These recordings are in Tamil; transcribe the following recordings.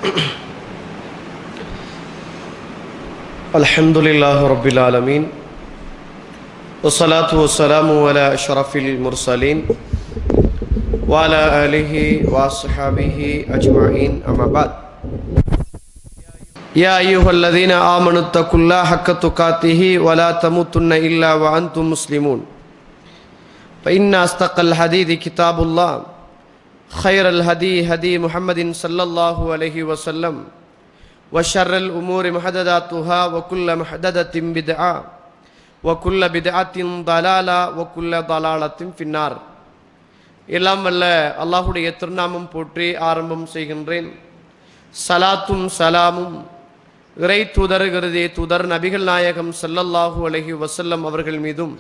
الحمد لله رب العالمين والصلاة والسلام على أشرف المرسلين وعلى آله وصحبه أجمعين أما بعد يا أيها الذين آمنوا اتقوا الله حق تقاته ولا تموتن إلا وأنتم مسلمون فإن أصدق الحديث كتاب الله خير الهدي هدي محمد صلى الله عليه وسلم وشر الأمور محدثاتها وكل محدثة بدعة وكل بدعة ضلالة وكل ضلالة في النار எல்லாம் வல்ல அல்லாஹுடைய திருநாமம் போற்றி ஆரம்பம் செய்கின்றேன் சலாத்தும் சலாமும் இறை தூதர் கருதே தூதர் நபிகள் நாயகம் ஸல்லல்லாஹு அலைஹி வஸல்லம் அவர்கள் மீதும்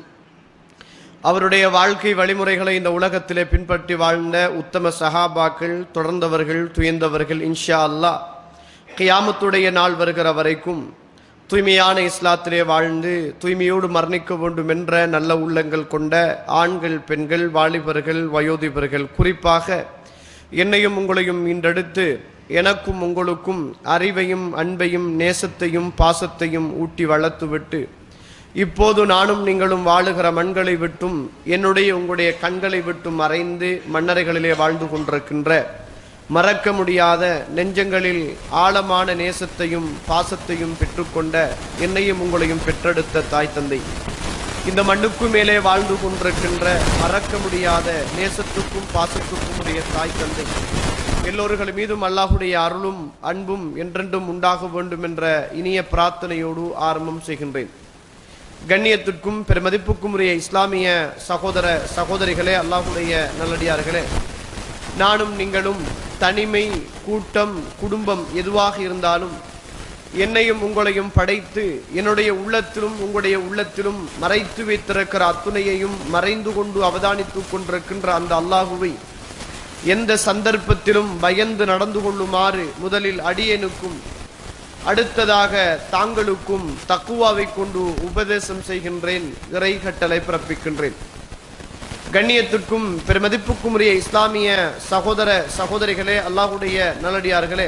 அவருடைய வாழ்க்கை வழிமுறைகளை இந்த உலகத்திலே பின்பற்றி வாழ்ந்த உத்தம சஹாபாக்கள் தொடர்ந்தவர்கள் துயர்ந்தவர்கள் இன்ஷா அல்லாஹ் கியாமத்துடைய நாள் வருகிற வரைக்கும் தூய்மையான இஸ்லாத்திலே வாழ்ந்து தூய்மையோடு மரணிக்க வேண்டும் என்ற நல்ல உள்ளங்கள் கொண்ட ஆண்கள் பெண்கள் வாலிபர்கள் வயோதிபர்கள் குறிப்பாக என்னையும் உங்களையும் இன்றெடுத்து எனக்கும் உங்களுக்கும் அறிவையும் அன்பையும் நேசத்தையும் பாசத்தையும் ஊட்டி வளர்த்துவிட்டு இப்போது நானும் நீங்களும் வாழுகிற மண்களை விட்டும் என்னுடைய உங்களுடைய கண்களை விட்டும் மறைந்து மன்னரைகளிலே வாழ்ந்து கொண்டிருக்கின்ற மறக்க முடியாத நெஞ்சங்களில் ஆழமான நேசத்தையும் பாசத்தையும் பெற்றுக்கொண்ட என்னையும் உங்களையும் பெற்றெடுத்த தாய் தந்தை இந்த மண்ணுக்கு மேலே வாழ்ந்து கொண்டிருக்கின்ற மறக்க முடியாத நேசத்துக்கும் பாசத்துக்கும் உடைய தாய் தந்தை எல்லோர்கள் மீதும் அல்லாஹுடைய அருளும் அன்பும் என்றென்றும் உண்டாக வேண்டும் என்ற இனிய பிரார்த்தனையோடு ஆரம்பம் செய்கின்றேன் கண்ணியத்திற்கும் பெருமதிப்புக்கும் உரிய இஸ்லாமிய சகோதர சகோதரிகளே அல்லாஹுடைய நல்லடியார்களே நானும் நீங்களும் தனிமை கூட்டம் குடும்பம் எதுவாக இருந்தாலும் என்னையும் உங்களையும் படைத்து என்னுடைய உள்ளத்திலும் உங்களுடைய உள்ளத்திலும் மறைத்து வைத்திருக்கிற அத்துணையையும் மறைந்து கொண்டு அவதானித்துக் கொண்டிருக்கின்ற அந்த அல்லாஹுவை எந்த சந்தர்ப்பத்திலும் பயந்து நடந்து கொள்ளுமாறு முதலில் அடியனுக்கும் அடுத்ததாக தாங்களுக்கும் தக்குவாவை கொண்டு உபதேசம் செய்கின்றேன் இறை கட்டளை பிறப்பிக்கின்றேன் கண்ணியத்திற்கும் பெருமதிப்புக்கும் உரிய இஸ்லாமிய சகோதர சகோதரிகளே அல்லாஹுடைய நல்லடியார்களே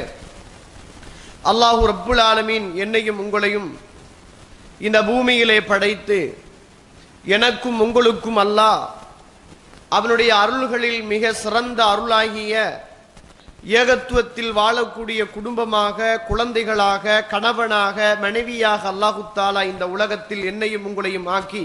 அல்லாஹு ரப்புல் ஆலமீன் என்னையும் உங்களையும் இந்த பூமியிலே படைத்து எனக்கும் உங்களுக்கும் அல்லாஹ் அவனுடைய அருள்களில் மிக சிறந்த அருளாகிய ஏகத்துவத்தில் வாழக்கூடிய குடும்பமாக குழந்தைகளாக கணவனாக மனைவியாக அல்லாஹு தாலா இந்த உலகத்தில் என்னையும் உங்களையும் ஆக்கி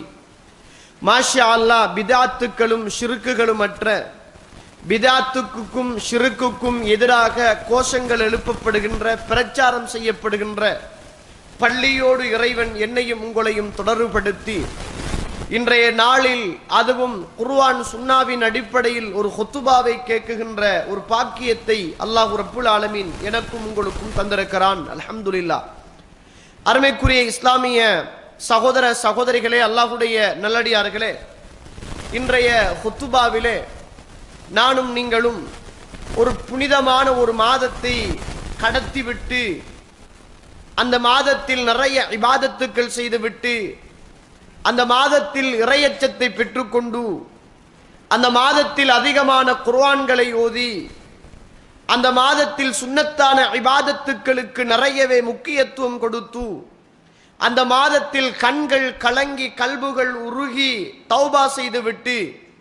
மாஷா அல்லாஹ் பிதாத்துக்களும் ஷிருக்குகளும் அற்ற பிதாத்துக்கும் ஷிருக்குக்கும் எதிராக கோஷங்கள் எழுப்பப்படுகின்ற பிரச்சாரம் செய்யப்படுகின்ற பள்ளியோடு இறைவன் என்னையும் உங்களையும் தொடர்புபடுத்தி இன்றைய நாளில் அதுவும் குர்வான் சுன்னாவின் அடிப்படையில் ஒரு ஹொத்துபாவை கேட்குகின்ற ஒரு பாக்கியத்தை அல்லாஹ் ரப்புல் ஆலமீன் எனக்கும் உங்களுக்கும் தந்திருக்கிறான் அல்ஹம்துலில்லா அருமைக்குரிய இஸ்லாமிய சகோதர சகோதரிகளே அல்லாஹுடைய நல்லடியார்களே இன்றைய ஹுத்துபாவிலே நானும் நீங்களும் ஒரு புனிதமான ஒரு மாதத்தை கடத்திவிட்டு அந்த மாதத்தில் நிறைய இபாதத்துக்கள் செய்துவிட்டு அந்த மாதத்தில் இறையச்சத்தை பெற்றுக்கொண்டு அந்த மாதத்தில் அதிகமான குர்ஆன்களை ஓதி அந்த மாதத்தில் சுன்னத்தான இபாதத்துக்களுக்கு நிறையவே முக்கியத்துவம் கொடுத்து அந்த மாதத்தில் கண்கள் கலங்கி கல்புகள் உருகி தௌபா செய்துவிட்டு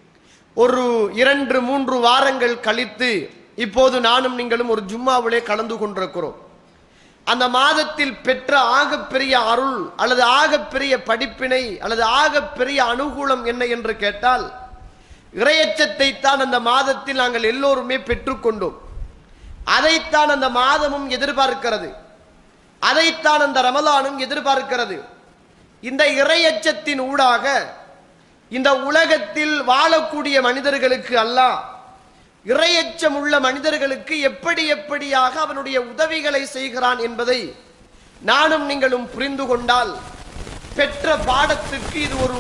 ஒரு இரண்டு மூன்று வாரங்கள் கழித்து இப்போது நானும் நீங்களும் ஒரு ஜும்மாவிலே கலந்து கொண்டிருக்கிறோம் அந்த மாதத்தில் பெற்ற ஆகப்பெரிய அருள் அல்லது ஆகப்பெரிய படிப்பினை அல்லது ஆகப்பெரிய அனுகூலம் என்ன என்று கேட்டால் இறையச்சத்தை தான் அந்த மாதத்தில் நாங்கள் எல்லோருமே பெற்றுக்கொண்டோம் அதைத்தான் அந்த மாதமும் எதிர்பார்க்கிறது அதைத்தான் அந்த ரமலானும் எதிர்பார்க்கிறது இந்த இறையச்சத்தின் ஊடாக இந்த உலகத்தில் வாழக்கூடிய மனிதர்களுக்கு அல்லாஹ் இறையச்சம் உள்ள மனிதர்களுக்கு எப்படி எப்படியாக அவனுடைய உதவிகளை செய்கிறான் என்பதை நானும் நீங்களும் புரிந்து கொண்டால் பெற்ற பாடத்துக்கு இது ஒரு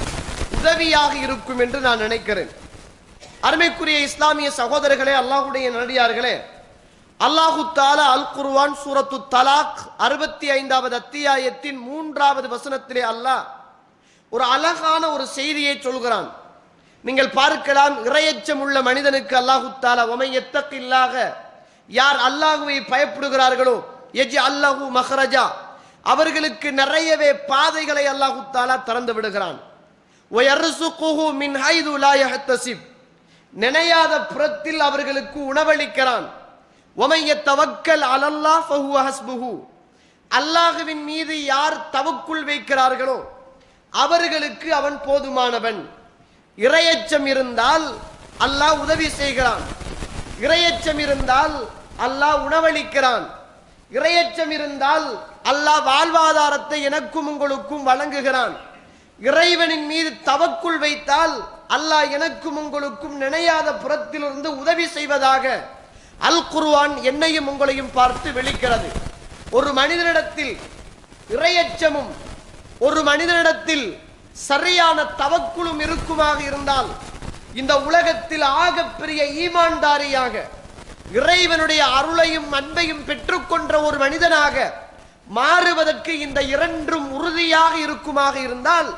உதவியாக இருக்கும் என்று நான் நினைக்கிறேன் அருமைக்குரிய இஸ்லாமிய சகோதரர்களே அல்லாஹுடைய நடிகார்களே அல்லாஹு தாலா அல் குர்வான் சூரத்து தலாக் அறுபத்தி ஐந்தாவது அத்தியாயத்தின் மூன்றாவது வசனத்திலே அல்லாஹ் ஒரு அழகான ஒரு செய்தியை சொல்கிறான் நீங்கள் பார்க்கலாம் இரையச்சம் உள்ள மனிதனுக்கு அல்லாஹு தாலா ஒமை எத்தக்கில்லாக யார் அல்லாஹுவை பயப்படுகிறார்களோ எஜி அல்லாஹு மஹரஜா அவர்களுக்கு நிறையவே பாதைகளை அல்லாஹு தாலா திறந்து விடுகிறான் ஒயர்சுகுஹு மின் ஹைது லா யஹ்தசிப் நினையாத புறத்தில் அவர்களுக்கு உணவளிக்கிறான் ஒமைய தவக்கல் அலல்லா ஃபஹுவ ஹஸ்புஹு அல்லாஹுவின் மீது யார் தவக்குள் வைக்கிறார்களோ அவர்களுக்கு அவன் போதுமானவன் இரையச்சம் இருந்தால் அல்லாஹ் உதவி செய்கிறான் இரையச்சம் இருந்தால் அல்லாஹ் உணவளிக்கிறான் இரையச்சம் இருந்தால் அல்லாஹ் வாழ்வாதாரத்தை எனக்கும் உங்களுக்கும் வழங்குகிறான் இறைவனின் மீது தவக்குள் வைத்தால் அல்லாஹ் எனக்கும் உங்களுக்கும் நினையாத புறத்திலிருந்து உதவி செய்வதாக அல் குர்ஆன் என்னையும் உங்களையும் பார்த்து வெளிக்கிறது ஒரு மனிதனிடத்தில் இரையச்சமும் ஒரு மனிதனிடத்தில் சரியான தவக்குளும் இருக்குமாக இருந்தால் இந்த உலகத்தில் ஆகப்பெரிய ஈமான்தாரியாக இறைவனுடைய அருளையும் அன்பையும் பெற்றுக்கொண்ட ஒரு மனிதனாக மாறுவதற்கு இந்த இரண்டும் உறுதியாக இருக்குமாக இருந்தால்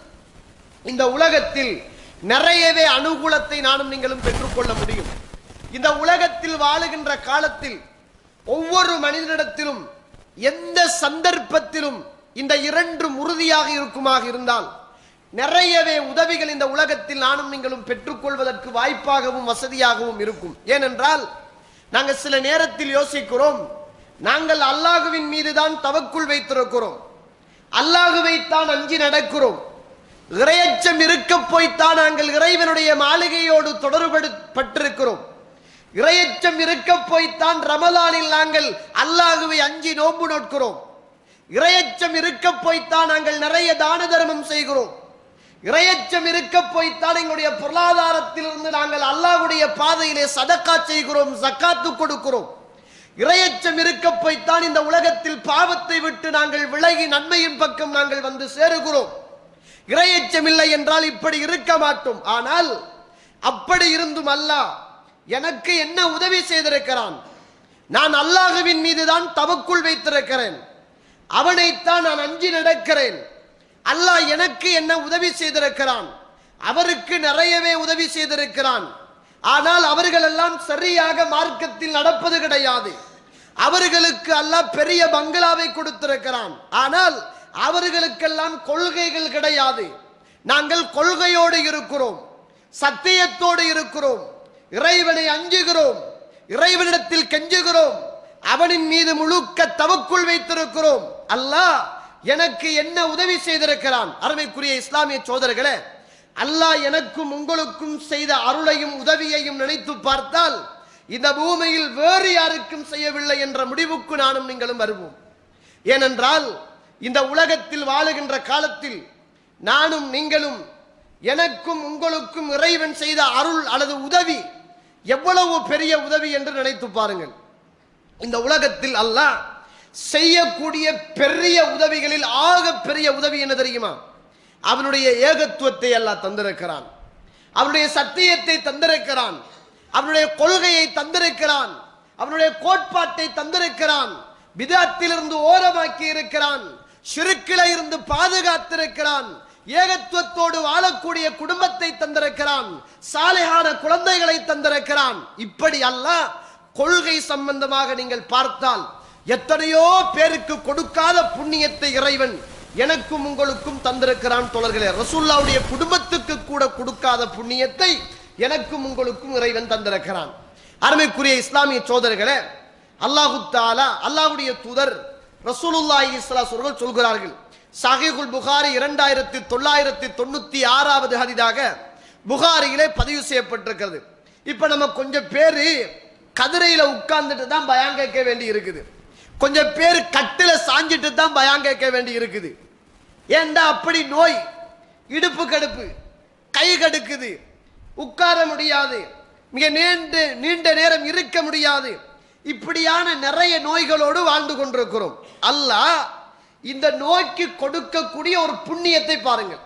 இந்த உலகத்தில் நிறையவே அனுகூலத்தை நானும் நீங்களும் பெற்றுக்கொள்ள முடியும் இந்த உலகத்தில் வாழுகின்ற காலத்தில் ஒவ்வொரு மனிதனிடத்திலும் எந்த சந்தர்ப்பத்திலும் இந்த இரண்டும் உறுதியாக இருக்குமாக இருந்தால் நிறையவே உதவிகள் இந்த உலகத்தில் நானும் நீங்களும் பெற்றுக்கொள்வதற்கு வாய்ப்பாகவும் வசதியாகவும் இருக்கும் ஏனென்றால் நாங்கள் சில நேரத்தில் யோசிக்கிறோம் நாங்கள் அல்லாஹுவின் மீதுதான் தவக்குள் வைத்திருக்கிறோம் அல்லாஹுவைத்தான் அஞ்சி நடக்கிறோம் இறையச்சம் இருக்க போய்த்தான் நாங்கள் இறைவனுடைய மாளிகையோடு தொடர்படுப்பட்டிருக்கிறோம் இறையச்சம் இருக்க போய்த்தான் ரமலானில் நாங்கள் அல்லாஹுவை அஞ்சி நோன்பு நோட்கிறோம் இறையச்சம் இருக்க போய்த்தான் நாங்கள் நிறைய தான தர்மம் செய்கிறோம் இறையச்சம் இருக்க போய்த்தான் எங்களுடைய பொருளாதாரத்திலிருந்து நாங்கள் அல்லாஹ்வுடைய பாதையிலே சதக்கா செய்கிறோம் ஜக்காத்து கொடுக்கிறோம் இறையச்சம் இருக்க போய்த்தான் இந்த உலகத்தில் பாவத்தை விட்டு நாங்கள் விலகி நன்மையின் பக்கம் நாங்கள் வந்து சேருகிறோம் இறையச்சம் இல்லை என்றால் இப்படி இருக்க மாட்டோம் ஆனால் அப்படி இருந்தும் அல்லாஹ் எனக்கு என்ன உதவி செய்திருக்கிறான் நான் அல்லாஹுவின் மீதுதான் தவக்குள் வைத்திருக்கிறேன் அவனைத்தான் நான் அஞ்சி நடக்கிறேன் அல்லாஹ் எனக்கு என்ன உதவி செய்திருக்கிறான் அவருக்கு நிறையவே உதவி செய்திருக்கிறான் ஆனால் அவர்கள் எல்லாம் சரியாக மார்க்கத்தில் நடப்பது கிடையாது அவர்களுக்கு அல்லாஹ் பெரிய பங்களாவை கொடுத்திருக்கிறான் ஆனால் அவர்களுக்கெல்லாம் கொள்கைகள் கிடையாது நாங்கள் கொள்கையோடு இருக்கிறோம் சத்தியத்தோடு இருக்கிறோம் இறைவனை அஞ்சுகிறோம் இறைவனிடத்தில் கெஞ்சுகிறோம் அவனின் மீது முழுக்க தவக்குள் வைத்திருக்கிறோம் அல்லாஹ் எனக்கு என்ன உதவி செய்திருக்கிறான் அருமைக்குரிய இஸ்லாமிய சோதரர்களே அல்லாஹ் எனக்கும் உங்களுக்கும் செய்த அருளையும் உதவியையும் நினைத்து பார்த்தால் இந்த பூமியில் வேறு யாருக்கும் செய்யவில்லை என்ற முடிவுக்கு நானும் நீங்களும் வருவோம் ஏனென்றால் இந்த உலகத்தில் வாழுகின்ற காலத்தில் நானும் நீங்களும் எனக்கும் உங்களுக்கும் இறைவன் செய்த அருள் அல்லது உதவி எவ்வளவு பெரிய உதவி என்று நினைத்து பாருங்கள் இந்த உலகத்தில் அல்லாஹ் செய்யக்கூடிய பெரிய உதவிகளில் ஆக பெரிய உதவி என்ன தெரியுமா அவனுடைய ஏகத்துவத்தை அல்லாஹ் தந்திருக்கிறான் அவனுடைய சத்தியத்தை தந்திருக்கிறான் அவனுடைய கொள்கையை தந்திருக்கிறான் அவனுடைய கோட்பாட்டை தந்திருக்கிறான் விதத்திலிருந்து ஓரமாக்கி இருக்கிறான் சிறுக்கில இருந்து பாதுகாத்திருக்கிறான் ஏகத்துவத்தோடு வாழக்கூடிய குடும்பத்தை தந்திருக்கிறான் சாலையான குழந்தைகளை தந்திருக்கிறான் இப்படி அல்ல கொள்கை சம்பந்தமாக நீங்கள் பார்த்தால் எத்தனையோ பேருக்கு கொடுக்காத புண்ணியத்தை இறைவன் எனக்கும் உங்களுக்கும் தந்திருக்கிறான் தோழர்களே ரசூல்லாவுடைய குடும்பத்துக்கு கூட கொடுக்காத புண்ணியத்தை எனக்கும் உங்களுக்கும் இறைவன் தந்திருக்கிறான் அருமைக்குரிய இஸ்லாமிய சோதர்களே அல்லாஹு தாலா அல்லாஹ்வுடைய தூதர் ரசூலுல்லாஹி ஸல்லல்லாஹு அவர்கள் சொல்கிறார்கள் சஹீஹுல் புகாரி இரண்டாயிரத்தி தொள்ளாயிரத்தி தொண்ணூத்தி ஆறாவது ஹதீதாக புகாரியிலே பதிவு செய்யப்பட்டிருக்கிறது இப்ப நம்ம கொஞ்சம் பேரு கதிரையில உட்கார்ந்துட்டு தான் பயம் கேட்க வேண்டி இருக்குது கொஞ்சம் பேர் கட்டில சாஞ்சிட்டு தான் பயம் கேட்க வேண்டி இருக்குது ஏண்டா அப்படி நோய் இடுப்பு கடுப்பு கை கடுக்குது உட்கார முடியாது மிக நீண்ட நீண்ட நேரம் இருக்க முடியாது இப்படியான நிறைய நோய்களோடு வாழ்ந்து கொண்டிருக்கிறோம் அல்லாஹ் இந்த நோய்க்கு கொடுக்கக்கூடிய ஒரு புண்ணியத்தை பாருங்கள்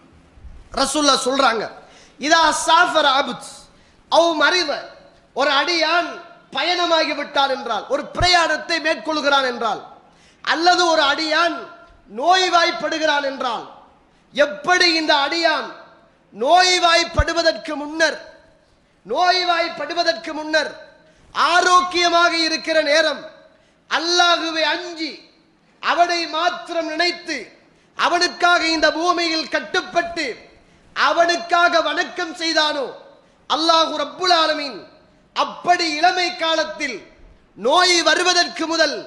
ரசூல்லா சொல்றாங்க இதா சாஃபர் அபுத் அவ் மறித ஒரு அடியான் பயணமாகி விட்டான் என்றால் ஒரு பிரயாணத்தை மேற்கொள்கிறான் என்றால் அல்லது ஒரு அடியான் நோய்வாய்ப்படுகிறான் என்றால் எப்படி இந்த அடியான் நோய்வாய்ப்படுவதற்கு முன்னர் நோய்வாய்ப்படுவதற்கு முன்னர் ஆரோக்கியமாக இருக்கிற நேரம் அல்லாஹுவை அஞ்சி அவனை மாத்திரம் நினைத்து அவனுக்காக இந்த பூமியில் கட்டுப்பட்டு அவனுக்காக வணக்கம் செய்தானோ அல்லாஹு ரப்புல் ஆலமீன் அப்படி இளமை காலத்தில் நோய் வருவதற்கு முதல்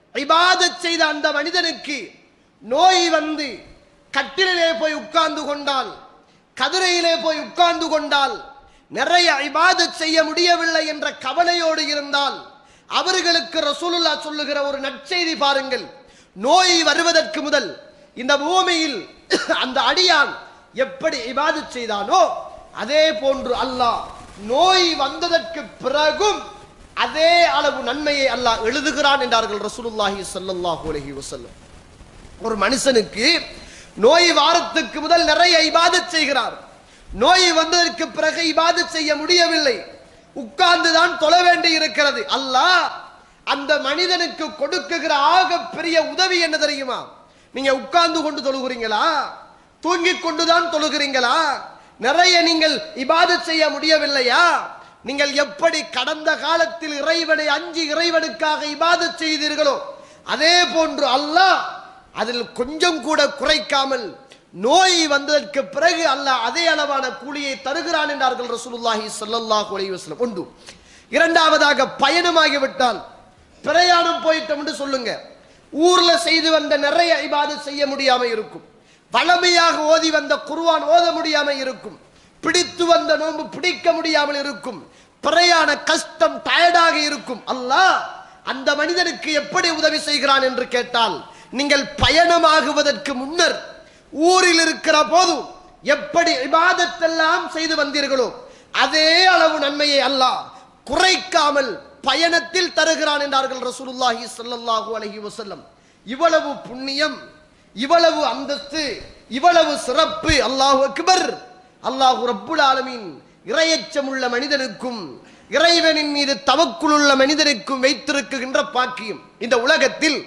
இபாதத் செய்த அந்த மனிதனுக்கு நோய் வந்து கட்டிலே போய் உட்கார்ந்து கொண்டால் கதிரையிலே போய் உட்கார்ந்து கொண்டால் நிறைய இபாதத் செய்ய முடியவில்லை என்ற கவலையோடு இருந்தால் அவர்களுக்கு ரசூலுல்லா சொல்லுகிற ஒரு நற்செய்தி பாருங்கள் நோய் வருவதற்கு முதல் இந்த பூமியில் அந்த அடியான் எப்படி இபாதத் செய்தானோ அதே போன்று அல்லாஹ் நோய் வந்ததற்கு பிறகும் அதே அளவு நன்மையை அல்லாஹ் எழுதுகிறான் என்றார்கள் ரசூலுல்லாஹி ஸல்லல்லாஹு அலைஹி வஸல்லம் ஒரு மனுஷனுக்கு நோய் வாரத்துக்கு முதல் நிறைய இபாதத் செய்கிறார் நோய் வந்ததற்கு பிறகு இபாதத் செய்ய முடியவில்லை உட்கார்ந்து தான் தொழ வேண்டி இருக்கிறது அல்லாஹ் அந்த மனிதனுக்கு கொடுக்குகிற ஆக பெரிய உதவி என்ன தெரியுமா நீங்க உட்கார்ந்து கொண்டு தொழுகிறீங்களா தூங்கிக் கொண்டுதான் தொழுகிறீங்களா நிறைய நீங்கள் இபாதத் செய்ய முடியவில்லையா நீங்கள் எப்படி கடந்த காலத்தில் இறைவனை அஞ்சி இறைவனுக்காக இபாதத் செய்தீர்களோ அதே போன்று அல்லாஹ் அதில் கொஞ்சம் கூட குறைக்காமல் நோய் வந்ததற்கு பிறகு அல்லாஹ் அதே அளவான கூலியை தருகிறான் என்றார்கள் ரசூலுல்லாஹி ஸல்லல்லாஹு அலைஹி வஸல்லம் ஒன்று இரண்டாவதாக பயணமாகி விட்டால் பிரயாணம் போயிட்டோம் என்று சொல்லுங்க ஊர்ல செய்து வந்த நிறைய இபாதத் செய்ய முடியாம இருக்கும் வளமையாக ஓதி வந்த குர்ஆன் ஓத முடியாம இருக்கும் பிடித்து வந்த நோன்பு பிடிக்க முடியாமல் இருக்கும் பிரயாண கஷ்டம் டயர்டாக இருக்கும் அல்லாஹ் அந்த மனிதனுக்கு எப்படி உதவி செய்கிறான் என்று கேட்டால் நீங்கள் பயணமாகுவதற்கு முன்னர் ஊரில் இருக்கிற போதும் எப்படி இபாதத்தெல்லாம் செய்து வந்தீர்களோ அதே அளவு நன்மையை அல்லாஹ் குறைக்காமல் பயணத்தில் தருகிறான் என்றார்கள் ரசூலுல்லாஹி ஸல்லல்லாஹு அலைஹி வஸல்லம் இவ்வளவு புண்ணியம் இவ்வளவு அந்தஸ்து இவ்வளவு சிறப்பு அல்லாஹு அக்பர் அல்லாஹு ரப்புல் ஆலமீன் இரையச்சமுள்ள மனிதனுக்கும் இறைவனின் மீது தவக்குளுள்ள மனிதனுக்கும் வைத்திருக்குகின்ற பாக்கியம் இந்த உலகத்தில்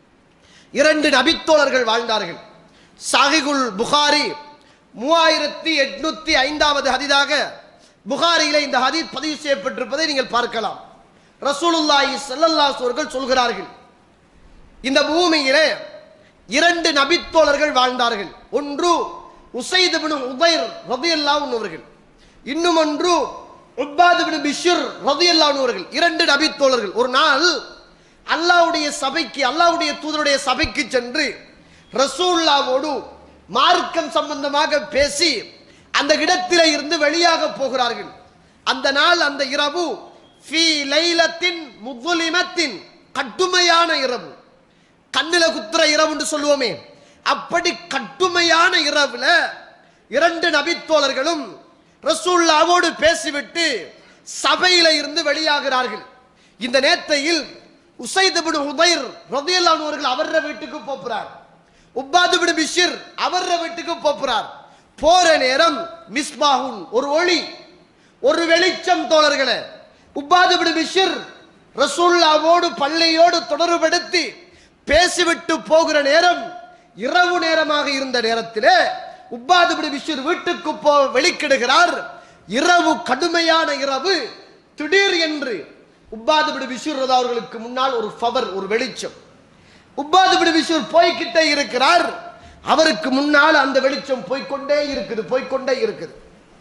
இரண்டு நபித்தோழர்கள் வாழ்ந்தார்கள் சாஹிகுல் புகாரி மூவாயிரத்தி எட்நூத்தி ஐந்தாவது ஹதீதாக புகாரியிலே இந்த ஹதீத் பதிவு செய்யப்பட்டிருப்பதை நீங்கள் பார்க்கலாம் ரசூலுல்லாஹி ஸல்லல்லாஹு அலைஹி அவர்கள் சொல்கிறார்கள் இந்த பூமியிலே இரண்டு நபித்தோழர்கள் வாழ்ந்தார்கள் ஒன்று உசைத் இப்னு உதைர் ரதியல்லாஹு அன்ஹு அவர்கள் இன்னும் ஒன்று உப்பாத் இப்னு பிஷ்ர் ரதியல்லாஹு அன்ஹு அவர்கள் இரண்டு நபித்தோழர்கள் ஒரு நாள் அல்லாஹ்வுடைய சபைக்கு அல்லாஹ்வுடைய தூதருடைய சபைக்கு சென்று ரசூல்லாவோடு மார்க்கம் சம்பந்தமாக பேசி அந்த இடத்திலே இருந்து வெளியாக போகிறார்கள் அந்த நாள் அந்த இரவு ஃபீ லைலத்தின் முதுலிமத்தின் கட்டுமையான இரவு கண்ணில குத்துற இரவுன்னு சொல்லுவோமே அப்படி கட்டுமையான இரவுல இரண்டு நபித்தோழர்களும் ரசூல்லாவோடு பேசிவிட்டு சபையில இருந்து வெளியாகிறார்கள் இந்த நேரத்தையில் உசைத் பின் உதைர் ரதியல்லான் அவர்கள் அவர வீட்டுக்கு போகிறார் உப்பாது பின் பிஷிர் அவர வீட்டுக்கு போகிறார் போற நேரம் மிஸ்பாஹுன் ஒரு ஒளி ஒரு வெளிச்சம் தோழர்களே உப்பாது பின் பிஷிர் ரசூல்லாவோடு பள்ளியோடு தொடர்படுத்தி பேசிவிட்டு போகிற நேரம் இரவு நேரமாக இருந்த நேரத்திலே உப்பாது பின் பிஷிர் வீட்டுக்கு போ வெளிக்கிடுகிறார் இரவு கடுமையான இரவு திடீர் என்று உப்பாது பின் பிஷிர் அவர்களுக்கு முன்னால் ஒரு பவர் ஒரு வெளிச்சம் உப்பாது பின் பிஷிர் போய்கிட்டே இருக்கிறார் அவருக்கு முன்னால் அந்த வெளிச்சம் போய்க்கொண்டே இருக்குது போய்க்கொண்டே இருக்குது